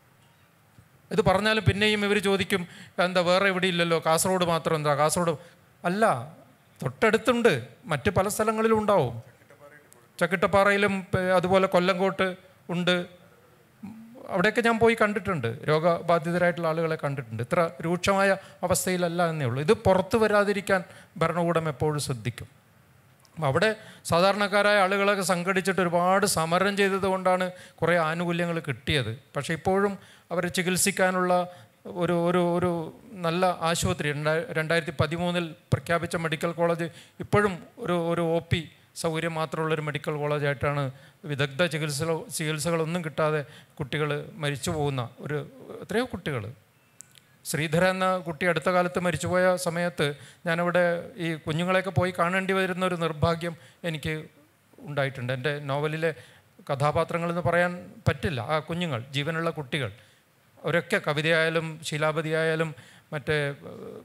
ഇത് പറഞ്ഞാലും പിന്നെയും ഇവർ ചോദിക്കും എന്താ വേറെ എവിടെ ഇല്ലല്ലോ കാസർഗോഡ് മാത്രം എന്താ കാസർഗോഡ് അല്ല തൊട്ടടുത്തുണ്ട് മറ്റ് പല സ്ഥലങ്ങളിലും ഉണ്ടാവും ചക്കിട്ടപ്പാറയിലും പ- അതുപോലെ കൊല്ലങ്കോട്ട് ഉണ്ട് അവിടെയൊക്കെ ഞാൻ പോയി കണ്ടിട്ടുണ്ട് രോഗബാധിതരായിട്ടുള്ള ആളുകളെ കണ്ടിട്ടുണ്ട് ഇത്ര രൂക്ഷമായ അവസ്ഥയിലല്ല എന്നേ ഉള്ളൂ ഇത് പുറത്തു വരാതിരിക്കാൻ ഭരണകൂടം എപ്പോഴും ശ്രദ്ധിക്കും അപ്പം അവിടെ സാധാരണക്കാരായ ആളുകളൊക്കെ സംഘടിച്ചിട്ട് ഒരുപാട് സമരം ചെയ്തത് കൊണ്ടാണ് കുറേ ആനുകൂല്യങ്ങൾ കിട്ടിയത് പക്ഷേ ഇപ്പോഴും അവരെ ചികിത്സിക്കാനുള്ള ഒരു ഒരു ഒരു നല്ല ആശുപത്രി രണ്ടാ- രണ്ടായിരത്തി പതിമൂന്നിൽ പ്രഖ്യാപിച്ച മെഡിക്കൽ കോളേജ് ഇപ്പോഴും ഒരു ഒരു ഒ പി സൗകര്യം മാത്രമുള്ളൊരു മെഡിക്കൽ കോളേജായിട്ടാണ് വിദഗ്ധ ചികിത്സ ചികിത്സകളൊന്നും കിട്ടാതെ കുട്ടികൾ മരിച്ചു പോകുന്ന ഒരു എത്രയോ കുട്ടികൾ ശ്രീധര എന്ന കുട്ടി അടുത്ത കാലത്ത് മരിച്ചുപോയ സമയത്ത് ഞാനവിടെ ഈ കുഞ്ഞുങ്ങളെയൊക്കെ പോയി കാണേണ്ടി വരുന്ന ഒരു നിർഭാഗ്യം എനിക്ക് ഉണ്ടായിട്ടുണ്ട് എൻ്റെ നോവലിലെ കഥാപാത്രങ്ങളെന്ന് പറയാൻ പറ്റില്ല ആ കുഞ്ഞുങ്ങൾ ജീവനുള്ള കുട്ടികൾ അവരൊക്കെ കവിതയായാലും ശീലാപതിയായാലും മറ്റേ ഏഹ്,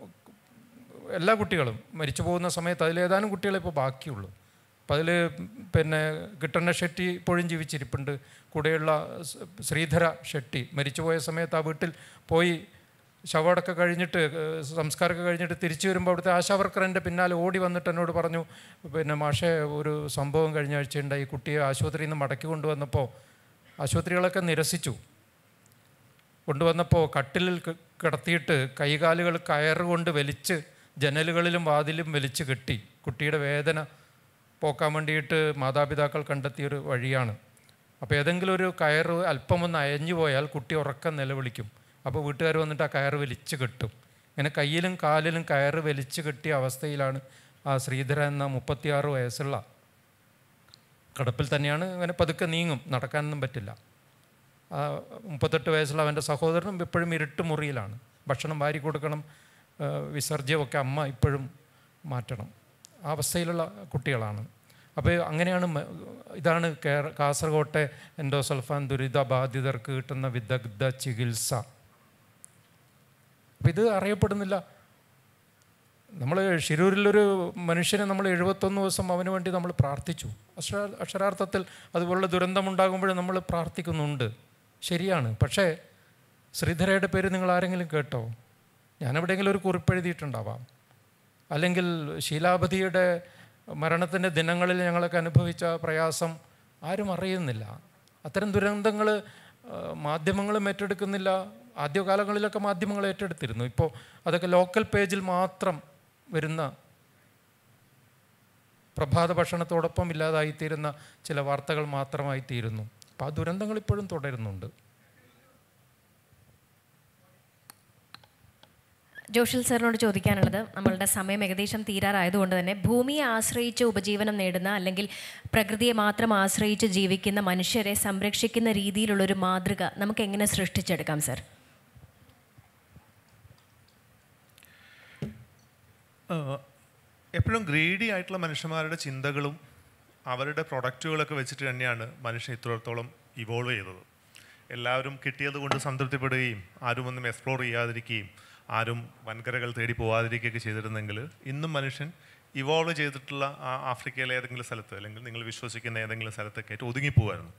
എല്ലാ കുട്ടികളും മരിച്ചു പോകുന്ന സമയത്ത് അതിലേതാനും കുട്ടികളെ ഇപ്പോൾ ബാക്കിയുള്ളൂ അപ്പം അതിൽ പിന്നെ കിട്ടണ്ണ ഷെട്ടി ഇപ്പോഴും ജീവിച്ചിരിപ്പുണ്ട് കൂടെയുള്ള സ് ശ്രീധര ഷെട്ടി മരിച്ചുപോയ സമയത്ത് ആ വീട്ടിൽ പോയി ശവമടക്കം കഴിഞ്ഞിട്ട് ഏഹ്, സംസ്കാരമൊക്കെ കഴിഞ്ഞിട്ട് തിരിച്ചു വരുമ്പോൾ അവിടുത്തെ ആശാവർക്കർ എൻ്റെ പിന്നാലെ ഓടി വന്നിട്ട് എന്നോട് പറഞ്ഞു പിന്നെ മാഷേ ഒരു സംഭവം കഴിഞ്ഞ ആഴ്ച ഉണ്ടായി കുട്ടിയെ ആശുപത്രിയിൽ നിന്ന് മടക്കി കൊണ്ടുവന്നപ്പോൾ ആശുപത്രികളൊക്കെ നിരസിച്ചു കൊണ്ടുവന്നപ്പോൾ കട്ടിലിൽ ക- കിടത്തിയിട്ട് കൈകാലുകൾ കയറുകൊണ്ട് വലിച്ച് ജനലുകളിലും വാതിലും വലിച്ച് കെട്ടി കുട്ടിയുടെ വേദന പോക്കാൻ വേണ്ടിയിട്ട് മാതാപിതാക്കൾ കണ്ടെത്തിയൊരു വഴിയാണ് അപ്പോൾ ഏതെങ്കിലും ഒരു കയറ് അല്പമൊന്ന് അയഞ്ഞു പോയാൽ കുട്ടി ഉറക്കം നിലവിളിക്കും അപ്പോൾ വീട്ടുകാർ വന്നിട്ട് ആ കയറ് വലിച്ച് കെട്ടും ഇങ്ങനെ കയ്യിലും കാലിലും കയറ് വലിച്ച് കെട്ടിയ അവസ്ഥയിലാണ് ആ ശ്രീധര എന്ന മുപ്പത്തിയാറ് വയസ്സുള്ള കിടപ്പിൽ തന്നെയാണ് അങ്ങനെ പതുക്കെ നീങ്ങും നടക്കാനൊന്നും പറ്റില്ല ആ മുപ്പത്തെട്ട് വയസ്സുള്ള അവൻ്റെ സഹോദരനും ഇപ്പോഴും ഇരുട്ട് മുറിയിലാണ് ഭക്ഷണം വാരി കൊടുക്കണം ആ, വിസർജ്യമൊക്കെ അമ്മ ഇപ്പോഴും മാറ്റണം ആ അവസ്ഥയിലുള്ള കുട്ടികളാണ് അപ്പോൾ അങ്ങനെയാണ് മ- ഇതാണ് കേര കാസർകോട്ടെ എൻഡോസൾഫാൻ ദുരിതബാധിതർക്ക് കിട്ടുന്ന വിദഗ്ധ ചികിത്സ അപ്പം ഇത് അറിയപ്പെടുന്നില്ല നമ്മൾ ഷിരൂരിലൊരു മനുഷ്യനെ നമ്മൾ എഴുപത്തൊന്ന് ദിവസം അവന് വേണ്ടി നമ്മൾ പ്രാർത്ഥിച്ചു അക്ഷര അക്ഷരാർത്ഥത്തിൽ അതുപോലുള്ള ദുരന്തമുണ്ടാകുമ്പോൾ നമ്മൾ പ്രാർത്ഥിക്കുന്നുണ്ട് ശരിയാണ് പക്ഷേ ശ്രീധരയുടെ പേര് നിങ്ങൾ ആരെങ്കിലും കേട്ടോ ഞാൻ എവിടെയെങ്കിലും ഒരു കുറിപ്പ് എഴുതിയിട്ടുണ്ടാവാം അല്ലെങ്കിൽ ശീലാപതിയുടെ മരണത്തിൻ്റെ ദിനങ്ങളിൽ ഞങ്ങളൊക്കെ അനുഭവിച്ച പ്രയാസം ആരും അറിയുന്നില്ല അത്തരം ദുരന്തങ്ങൾ മാധ്യമങ്ങളും ഏറ്റെടുക്കുന്നില്ല ആദ്യകാലങ്ങളിലൊക്കെ മാധ്യമങ്ങൾ ഏറ്റെടുത്തിരുന്നു ഇപ്പോൾ അതൊക്കെ ലോക്കൽ പേജിൽ മാത്രം വരുന്ന പ്രഭാത ഭക്ഷണത്തോടൊപ്പം ഇല്ലാതായിത്തീരുന്ന ചില വാർത്തകൾ മാത്രമായി തീരുന്നു അപ്പോൾ ആ ദുരന്തങ്ങൾ ഇപ്പോഴും തുടരുന്നുണ്ട് ജോഷൽ സാറിനോട് ചോദിക്കാനുള്ളത് നമ്മളുടെ സമയം ഏകദേശം തീരാറായതുകൊണ്ട് തന്നെ ഭൂമിയെ ആശ്രയിച്ച് ഉപജീവനം നേടുന്ന അല്ലെങ്കിൽ പ്രകൃതിയെ മാത്രം ആശ്രയിച്ച് ജീവിക്കുന്ന മനുഷ്യരെ സംരക്ഷിക്കുന്ന രീതിയിലുള്ളൊരു മാതൃക നമുക്ക് എങ്ങനെ സൃഷ്ടിച്ചെടുക്കാം സർ എപ്പോഴും ഗ്രീഡി ആയിട്ടുള്ള മനുഷ്യന്മാരുടെ ചിന്തകളും അവരുടെ പ്രൊഡക്റ്റുകളൊക്കെ വെച്ചിട്ട് തന്നെയാണ് മനുഷ്യൻ ഇത്രത്തോളം ഇവോൾവ് ചെയ്തത് എല്ലാവരും കിട്ടിയത് കൊണ്ട് സംതൃപ്തിപ്പെടുകയും ആരും ഒന്നും എക്സ്പ്ലോർ ചെയ്യാതിരിക്കുകയും ആരും വൻകരകൾ തേടി പോകാതിരിക്കുകയൊക്കെ ചെയ്തിരുന്നെങ്കിൽ ഇന്നും മനുഷ്യൻ ഇവോൾവ് ചെയ്തിട്ടുള്ള ആ ആഫ്രിക്കയിലെ ഏതെങ്കിലും സ്ഥലത്ത് അല്ലെങ്കിൽ നിങ്ങൾ വിശ്വസിക്കുന്ന ഏതെങ്കിലും സ്ഥലത്തൊക്കെ ആയിട്ട് ഒതുങ്ങിപ്പോവായിരുന്നു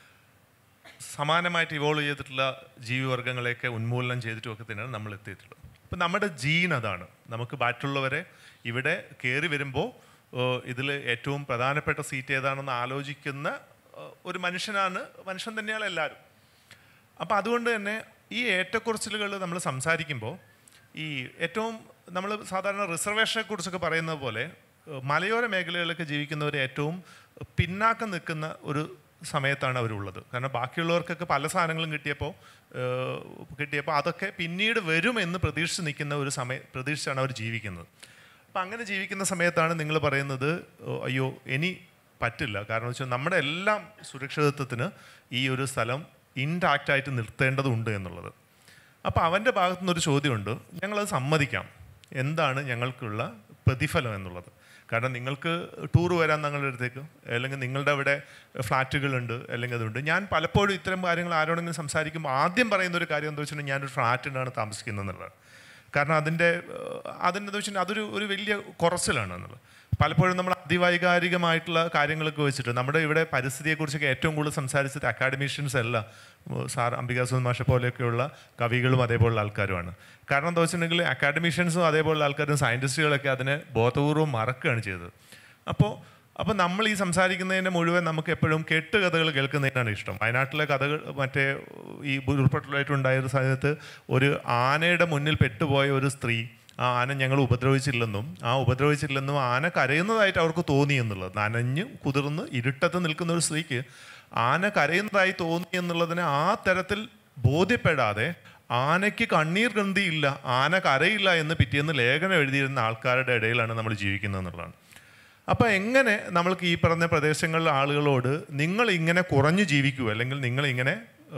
സമാനമായിട്ട് ഇവോൾവ് ചെയ്തിട്ടുള്ള ജീവിവർഗങ്ങളെയൊക്കെ ഉന്മൂലനം ചെയ്തിട്ടുമൊക്കെ തന്നെയാണ് നമ്മൾ എത്തിയിട്ടുള്ളത് അപ്പം നമ്മുടെ ജീൻ അതാണ് നമുക്ക് മറ്റുള്ളവരെ ഇവിടെ കയറി വരുമ്പോൾ ഇതിൽ ഏറ്റവും പ്രധാനപ്പെട്ട സീറ്റ് ഏതാണെന്ന് ആലോചിക്കുന്ന ഏഹ്, ഒരു മനുഷ്യനാണ് മനുഷ്യൻ തന്നെയാണ് എല്ലാവരും അപ്പോൾ അതുകൊണ്ട് തന്നെ ഈ ഏറ്റക്കുറച്ചിലുകൾ നമ്മൾ സംസാരിക്കുമ്പോൾ ഈ ഏറ്റവും നമ്മൾ സാധാരണ റിസർവേഷനെ കുറിച്ചൊക്കെ പറയുന്നത് പോലെ ഏഹ്, മലയോര മേഖലകളിലൊക്കെ ജീവിക്കുന്നവർ ഏറ്റവും പിന്നാക്കം നിൽക്കുന്ന ഒരു സമയത്താണ് അവരുള്ളത് കാരണം ബാക്കിയുള്ളവർക്കൊക്കെ പല സാധനങ്ങളും കിട്ടിയപ്പോൾ ഏഹ്, കിട്ടിയപ്പോൾ അതൊക്കെ പിന്നീട് വരുമെന്ന് പ്രതീക്ഷിച്ച് നിൽക്കുന്ന ഒരു സമയ പ്രതീക്ഷിച്ചാണ് അവർ ജീവിക്കുന്നത് അപ്പം അങ്ങനെ ജീവിക്കുന്ന സമയത്താണ് നിങ്ങൾ പറയുന്നത് "ഓ, അയ്യോ ഇനി പറ്റില്ല കാരണം വെച്ചാൽ നമ്മുടെ എല്ലാം സുരക്ഷിതത്വത്തിന് ഈ ഒരു സ്ഥലം ഇൻടാക്റ്റ് ആയിട്ട് നിർത്തേണ്ടതുണ്ട് എന്നുള്ളത് അപ്പോൾ അവൻ്റെ ഭാഗത്തു നിന്നൊരു ചോദ്യമുണ്ട് ഞങ്ങളത് സമ്മതിക്കാം എന്താണ് ഞങ്ങൾക്കുള്ള പ്രതിഫലം എന്നുള്ളത് കാരണം നിങ്ങൾക്ക് ടൂർ വരാൻ ഞങ്ങളുടെ അടുത്തേക്ക് അല്ലെങ്കിൽ നിങ്ങളുടെ അവിടെ ഫ്ലാറ്റുകളുണ്ട് അല്ലെങ്കിൽ അതുണ്ട് ഞാൻ പലപ്പോഴും ഇത്തരം കാര്യങ്ങൾ ആരോടെങ്കിലും സംസാരിക്കുമ്പോൾ ആദ്യം പറയുന്ന ഒരു കാര്യം എന്താ വെച്ചിട്ടുണ്ടെങ്കിൽ ഞാനൊരു ഫ്ലാറ്റിലാണ് താമസിക്കുന്നത് എന്നുള്ളത് കാരണം അതിൻ്റെ അതിൻ്റെ എന്താ വെച്ചിട്ടുണ്ടെങ്കിൽ അതൊരു ഒരു വലിയ കുറച്ചിലാണ് എന്നുള്ളത് പലപ്പോഴും നമ്മൾ അതിവൈകാരികമായിട്ടുള്ള കാര്യങ്ങളൊക്കെ വെച്ചിട്ട് നമ്മുടെ ഇവിടെ പരിസ്ഥിതിയെക്കുറിച്ചൊക്കെ ഏറ്റവും കൂടുതൽ സംസാരിച്ചത് അക്കാഡമീഷ്യൻസ് അല്ല ഉം, സാർ അംബികാസുൻ മാഷ പോലെയൊക്കെയുള്ള കവികളും അതേപോലുള്ള ആൾക്കാരുമാണ് കാരണം എന്താ വെച്ചിട്ടുണ്ടെങ്കിൽ അക്കാഡമീഷ്യൻസും അതേപോലുള്ള ആൾക്കാരും സയൻറ്റിസ്റ്റുകളൊക്കെ അതിനെ ബോധപൂർവ്വം മറക്കുകയാണ് ചെയ്തത് അപ്പോൾ അപ്പോൾ നമ്മൾ ഈ സംസാരിക്കുന്നതിന് മുഴുവൻ നമുക്ക് എപ്പോഴും കെട്ടുകഥകൾ കേൾക്കുന്നതിനാണ് ഇഷ്ടം വയനാട്ടിലെ കഥകൾ മറ്റേ ഈ ഉരുൾപൊട്ടലായിട്ടുണ്ടായ ഒരു സമയത്ത് ഒരു ആനയുടെ മുന്നിൽ പെട്ടുപോയ ഒരു സ്ത്രീ ആ ആന ഞങ്ങൾ ഉപദ്രവിച്ചില്ലെന്നും ആ ഉപദ്രവിച്ചില്ലെന്നും ആന കരയുന്നതായിട്ട് അവർക്ക് തോന്നി എന്നുള്ളത് നനഞ്ഞ് കുതിർന്ന് ഇരുട്ടത്ത് നിൽക്കുന്ന ഒരു സ്ത്രീക്ക് ആന കരയുന്നതായി തോന്നി എന്നുള്ളതിനെ ആ തരത്തിൽ ബോധ്യപ്പെടാതെ ആനയ്ക്ക് കണ്ണീർ ഗന്ധിയില്ല ആന കരയില്ല എന്ന് പിറ്റേന്ന് ലേഖനം എഴുതിയിരുന്ന ആൾക്കാരുടെ ഇടയിലാണ് നമ്മൾ ജീവിക്കുന്നത് എന്നുള്ളതാണ് അപ്പോൾ എങ്ങനെ നമ്മൾക്ക് ഈ പറഞ്ഞ പ്രദേശങ്ങളിലെ ആളുകളോട് നിങ്ങൾ ഇങ്ങനെ കുറഞ്ഞു ജീവിക്കൂ അല്ലെങ്കിൽ നിങ്ങൾ ഇങ്ങനെ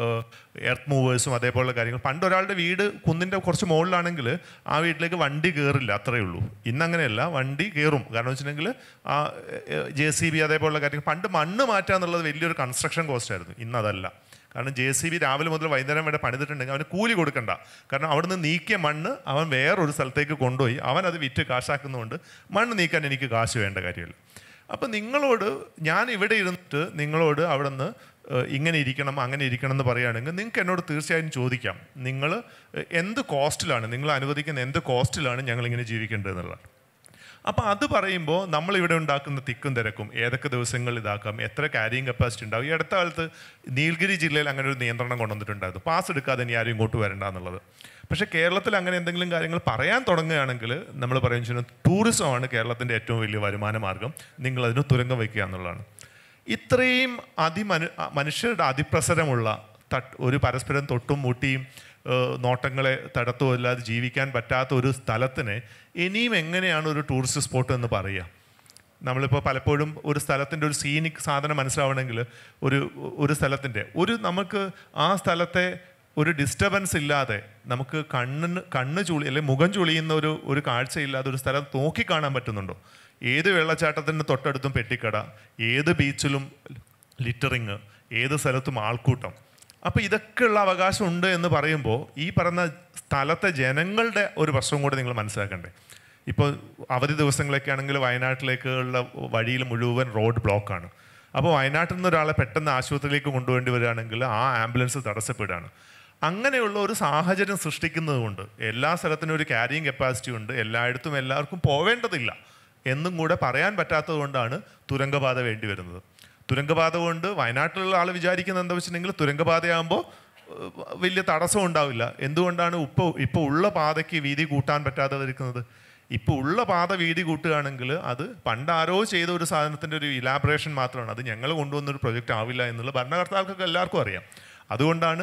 എർത്ത് മൂവേഴ്സും അതേപോലുള്ള കാര്യങ്ങൾ പണ്ട് ഒരാളുടെ വീട് കുന്നിൻ്റെ കുറച്ച് മുകളിലാണെങ്കിൽ ആ വീട്ടിലേക്ക് വണ്ടി കയറില്ല അത്രയേ ഉള്ളൂ ഇന്നങ്ങനെയല്ല വണ്ടി കയറും കാരണം വെച്ചിട്ടുണ്ടെങ്കിൽ ആ ജെ സി ബി അതേപോലുള്ള കാര്യങ്ങൾ പണ്ട് മണ്ണ് മാറ്റുക എന്നുള്ളത് വലിയൊരു കൺസ്ട്രക്ഷൻ കോസ്റ്റ് ആയിരുന്നു ഇന്നതല്ല കാരണം ജെ സി ബി രാവിലെ മുതൽ വൈകുന്നേരം വരെ പണിതിട്ടുണ്ടെങ്കിൽ അവന് കൂലി കൊടുക്കണ്ട കാരണം അവിടുന്ന് നീക്കിയ മണ്ണ് അവൻ വേറൊരു സ്ഥലത്തേക്ക് കൊണ്ടുപോയി അവൻ അത് വിറ്റ് കാശാക്കുന്നതുകൊണ്ട് മണ്ണ് നീക്കാൻ എനിക്ക് കാശ് വേണ്ട കാര്യമില്ല അപ്പം നിങ്ങളോട് ഞാൻ ഇവിടെ ഇരുന്നിട്ട് നിങ്ങളോട് അവിടെ നിന്ന് ഇങ്ങനെ ഇരിക്കണം അങ്ങനെ ഇരിക്കണം എന്ന് പറയുകയാണെങ്കിൽ നിങ്ങൾക്ക് എന്നോട് തീർച്ചയായും ചോദിക്കാം നിങ്ങൾ എന്ത് കോസ്റ്റിലാണ് നിങ്ങൾ അനുവദിക്കുന്ന എന്ത് കോസ്റ്റിലാണ് ഞങ്ങൾ ഇങ്ങനെ ജീവിക്കേണ്ടത് എന്നുള്ളത് അപ്പോൾ അത് പറയുമ്പോൾ നമ്മളിവിടെ ഉണ്ടാക്കുന്ന തിക്കും തിരക്കും ഏതൊക്കെ ദിവസങ്ങളിൽ ഇതാക്കാം എത്ര ക്യാരിങ് കപ്പാസിറ്റി ഉണ്ടാവും ഈ അടുത്ത കാലത്ത് നീലഗിരി ജില്ലയിൽ അങ്ങനെ ഒരു നിയന്ത്രണം കൊണ്ടുവന്നിട്ടുണ്ടായിരുന്നു പാസ് എടുക്കാതെ ഇനി ആരും ഇങ്ങോട്ട് വരണ്ട എന്നുള്ളത് പക്ഷേ കേരളത്തിൽ അങ്ങനെ എന്തെങ്കിലും കാര്യങ്ങൾ പറയാൻ തുടങ്ങുകയാണെങ്കിൽ നമ്മൾ പറയും ചെയ്യുന്നത് ടൂറിസമാണ് കേരളത്തിൻ്റെ ഏറ്റവും വലിയ വരുമാന മാർഗം നിങ്ങളതിന് തുരങ്കം വയ്ക്കുക എന്നുള്ളതാണ് ഇത്രയും അതിമനു മനുഷ്യരുടെ അതിപ്രസരമുള്ള തട്ട് ഒരു പരസ്പരം തൊട്ടും മുട്ടിയും ഏഹ്, നോട്ടങ്ങളെ തടത്തോ അല്ലാതെ ജീവിക്കാൻ പറ്റാത്ത ഒരു സ്ഥലത്തിന് ഇനിയും എങ്ങനെയാണ് ഒരു ടൂറിസ്റ്റ് സ്പോട്ട് എന്ന് പറയുക നമ്മളിപ്പോൾ പലപ്പോഴും ഒരു സ്ഥലത്തിൻ്റെ ഒരു സീനിക് സാധനം മനസ്സിലാവണമെങ്കിൽ ഒരു ഒരു സ്ഥലത്തിൻ്റെ ഒരു നമുക്ക് ആ സ്ഥലത്തെ ഒരു ഡിസ്റ്റർബൻസ് ഇല്ലാതെ നമുക്ക് കണ്ണിന് കണ്ണ് ചുളി അല്ലെങ്കിൽ മുഖം ചുളിയുന്ന ഒരു ഒരു കാഴ്ചയില്ലാതെ ഒരു സ്ഥലം നോക്കി കാണാൻ പറ്റുന്നുണ്ടോ ഏത് വെള്ളച്ചാട്ടത്തിൻ്റെ തൊട്ടടുത്തും പെട്ടിക്കട ഏത് ബീച്ചിലും ലിറ്ററിങ് ഏത് സ്ഥലത്തും ആൾക്കൂട്ടം അപ്പോൾ ഇതൊക്കെയുള്ള അവകാശം ഉണ്ട് എന്ന് പറയുമ്പോൾ ഈ പറഞ്ഞ സ്ഥലത്തെ ജനങ്ങളുടെ ഒരു പ്രശ്നം കൂടെ നിങ്ങൾ മനസ്സിലാക്കണ്ടേ ഇപ്പോൾ അവധി ദിവസങ്ങളൊക്കെ ആണെങ്കിൽ വയനാട്ടിലേക്കുള്ള വഴിയിൽ മുഴുവൻ റോഡ് ബ്ലോക്കാണ് അപ്പോൾ വയനാട്ടിൽ നിന്ന് ഒരാളെ പെട്ടെന്ന് ആശുപത്രിയിലേക്ക് കൊണ്ടുവേണ്ടി വരികയാണെങ്കിൽ ആ ആംബുലൻസ് തടസ്സപ്പെടുകയാണ് അങ്ങനെയുള്ള ഒരു സാഹചര്യം സൃഷ്ടിക്കുന്നത് കൊണ്ട് എല്ലാ സ്ഥലത്തിനും ഒരു ക്യാരിയിങ് കപ്പാസിറ്റി ഉണ്ട് എല്ലായിടത്തും എല്ലാവർക്കും പോവേണ്ടതില്ല എന്നും കൂടെ പറയാൻ പറ്റാത്തത് കൊണ്ടാണ് തുരങ്കപാത വേണ്ടി വരുന്നത് തുരങ്കപാത കൊണ്ട് വയനാട്ടിലുള്ള ആൾ വിചാരിക്കുന്നത് എന്താ വെച്ചിട്ടുണ്ടെങ്കിൽ തുരങ്കപാതയാകുമ്പോൾ ഏഹ്, വലിയ തടസ്സം ഉണ്ടാവില്ല എന്തുകൊണ്ടാണ് ഇപ്പോൾ ഇപ്പോൾ ഉള്ള പാതയ്ക്ക് വീതി കൂട്ടാൻ പറ്റാതെ ഇപ്പോൾ ഉള്ള പാത വീതി കൂട്ടുകയാണെങ്കിൽ അത് പണ്ട് ആരോ ചെയ്ത ഒരു സാധനത്തിൻ്റെ ഒരു ഇലാബറേഷൻ മാത്രമാണ് അത് ഞങ്ങൾ കൊണ്ടുവന്നൊരു പ്രൊജക്റ്റ് ആവില്ല എന്നുള്ള ഭരണകർത്താക്കൾക്ക് എല്ലാവർക്കും അറിയാം അതുകൊണ്ടാണ്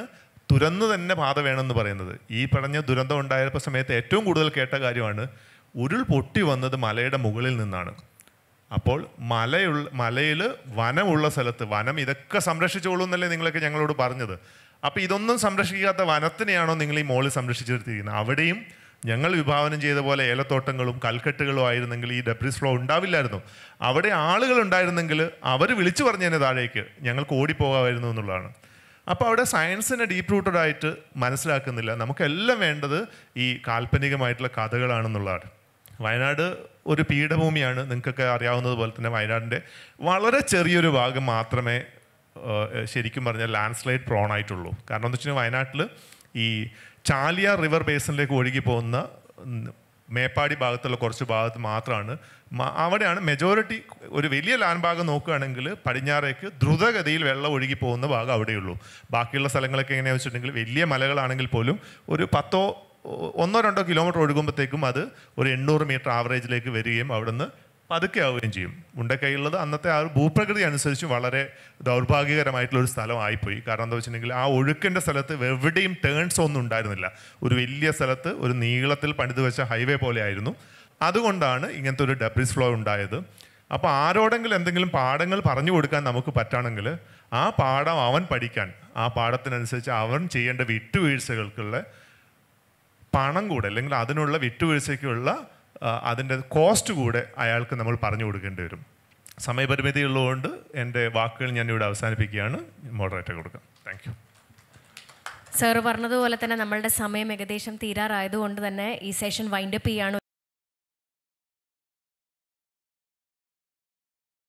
തുരന്ന് തന്നെ പാത വേണമെന്ന് പറയുന്നത് ഈ പറഞ്ഞ ദുരന്തം ഉണ്ടായപ്പോൾ സമയത്ത് ഏറ്റവും കൂടുതൽ കേട്ട കാര്യമാണ് ഉരുൾ പൊട്ടി വന്നത് മലയുടെ മുകളിൽ നിന്നാണ് അപ്പോൾ മലയുള്ള മലയിൽ വനമുള്ള സ്ഥലത്ത് വനം ഇതൊക്കെ സംരക്ഷിച്ചോളൂ എന്നല്ലേ നിങ്ങളൊക്കെ ഞങ്ങളോട് പറഞ്ഞത് അപ്പോൾ ഇതൊന്നും സംരക്ഷിക്കാത്ത വനത്തിനെയാണോ നിങ്ങൾ ഈ മോളിൽ സംരക്ഷിച്ചെടുത്തിരിക്കുന്നത് അവിടെയും ഞങ്ങൾ വിഭാവനം ചെയ്ത പോലെ ഏലത്തോട്ടങ്ങളും കൽക്കെട്ടുകളും ആയിരുന്നെങ്കിൽ ഈ ഡെബ്രിസ് ഫ്ലോ ഉണ്ടാവില്ലായിരുന്നു അവിടെ ആളുകൾ ഉണ്ടായിരുന്നെങ്കിൽ അവർ വിളിച്ചു പറഞ്ഞതിന് താഴേക്ക് ഞങ്ങൾക്ക് ഓടിപ്പോകാമായിരുന്നു എന്നുള്ളതാണ് അപ്പോൾ അവിടെ സയൻസിനെ ഡീപ്പ് റൂട്ടഡ് ആയിട്ട് മനസ്സിലാക്കുന്നില്ല നമുക്കെല്ലാം വേണ്ടത് ഈ കാൽപ്പനികമായിട്ടുള്ള കഥകളാണെന്നുള്ളതാണ് വയനാട് ഒരു പീഠഭൂമിയാണ് നിങ്ങൾക്കൊക്കെ അറിയാവുന്നത് പോലെ തന്നെ വയനാടിൻ്റെ വളരെ ചെറിയൊരു ഭാഗം മാത്രമേ ഏഹ്, ശരിക്കും പറഞ്ഞാൽ ലാൻഡ് സ്ലൈഡ് പ്രോൺ ആയിട്ടുള്ളൂ കാരണം എന്താ വെച്ചാൽ വയനാട്ടിൽ ഈ ചാലിയാർ റിവർ ബേസിനിലേക്ക് ഒഴുകി പോകുന്ന ഉം, മേപ്പാടി ഭാഗത്തുള്ള കുറച്ച് ഭാഗത്ത് മാത്രമാണ് മ- അവിടെയാണ് മെജോറിറ്റി ഒരു വലിയ ലാൻഡ് ഭാഗം നോക്കുകയാണെങ്കിൽ പടിഞ്ഞാറേക്ക് ദ്രുതഗതിയിൽ വെള്ളം ഒഴുകി പോകുന്ന ഭാഗം അവിടെയുള്ളൂ ബാക്കിയുള്ള സ്ഥലങ്ങളൊക്കെ എങ്ങനെയാണെന്ന് വെച്ചിട്ടുണ്ടെങ്കിൽ വലിയ മലകളാണെങ്കിൽ പോലും ഒരു പത്തോ ഒ- ഒന്നോ രണ്ടോ കിലോമീറ്റർ ഒഴുകുമ്പോഴത്തേക്കും അത് ഒരു എണ്ണൂറ് മീറ്റർ ആവറേജിലേക്ക് വരികയും അവിടുന്ന് പതുക്കെ ആവുകയും ചെയ്യും മുണ്ടക്കൈയുള്ളത് അന്നത്തെ ആ ഒരു ഭൂപ്രകൃതി അനുസരിച്ച് വളരെ ദൗർഭാഗ്യകരമായിട്ടുള്ള ഒരു സ്ഥലമായിപ്പോയി കാരണം എന്താ വെച്ചിട്ടുണ്ടെങ്കിൽ ആ ഒഴുക്കിൻ്റെ സ്ഥലത്ത് എവിടെയും ടേൺസ് ഒന്നും ഉണ്ടായിരുന്നില്ല ഒരു വലിയ സ്ഥലത്ത് ഒരു നീളത്തിൽ പണിത് വെച്ച ഹൈവേ പോലെ ആയിരുന്നു അതുകൊണ്ടാണ് ഇങ്ങനത്തെ ഒരു ഡെബ്രിസ് ഫ്ലോ ഉണ്ടായത് അപ്പോൾ ആരോടെങ്കിലും എന്തെങ്കിലും പാഠങ്ങൾ പറഞ്ഞു കൊടുക്കാൻ നമുക്ക് പറ്റുകയാണെങ്കിൽ ആ പാഠം അവൻ പഠിക്കാൻ ആ പാഠത്തിനനുസരിച്ച് അവൻ ചെയ്യേണ്ട വിട്ടുവീഴ്ചകൾക്കുള്ള പണം കൂടെ അല്ലെങ്കിൽ അതിനുള്ള വിട്ടുവീഴ്ചയ്ക്കുള്ള ആ, അതിൻ്റെ കോസ്റ്റ് കൂടെ അയാൾക്ക് നമ്മൾ പറഞ്ഞു കൊടുക്കേണ്ടി വരും സമയപരിമിതി ഉള്ളതുകൊണ്ട് എൻ്റെ വാക്കുകൾ ഞാൻ ഇവിടെ അവസാനിപ്പിക്കുകയാണ് മോഡറേറ്റർ കൊടുക്കാം താങ്ക് യു സാർ പറഞ്ഞതുപോലെ തന്നെ നമ്മളുടെ സമയം ഏകദേശം തീരാറായതുകൊണ്ട് തന്നെ ഈ സെഷൻ വൈൻഡപ്പ് ചെയ്യാണ്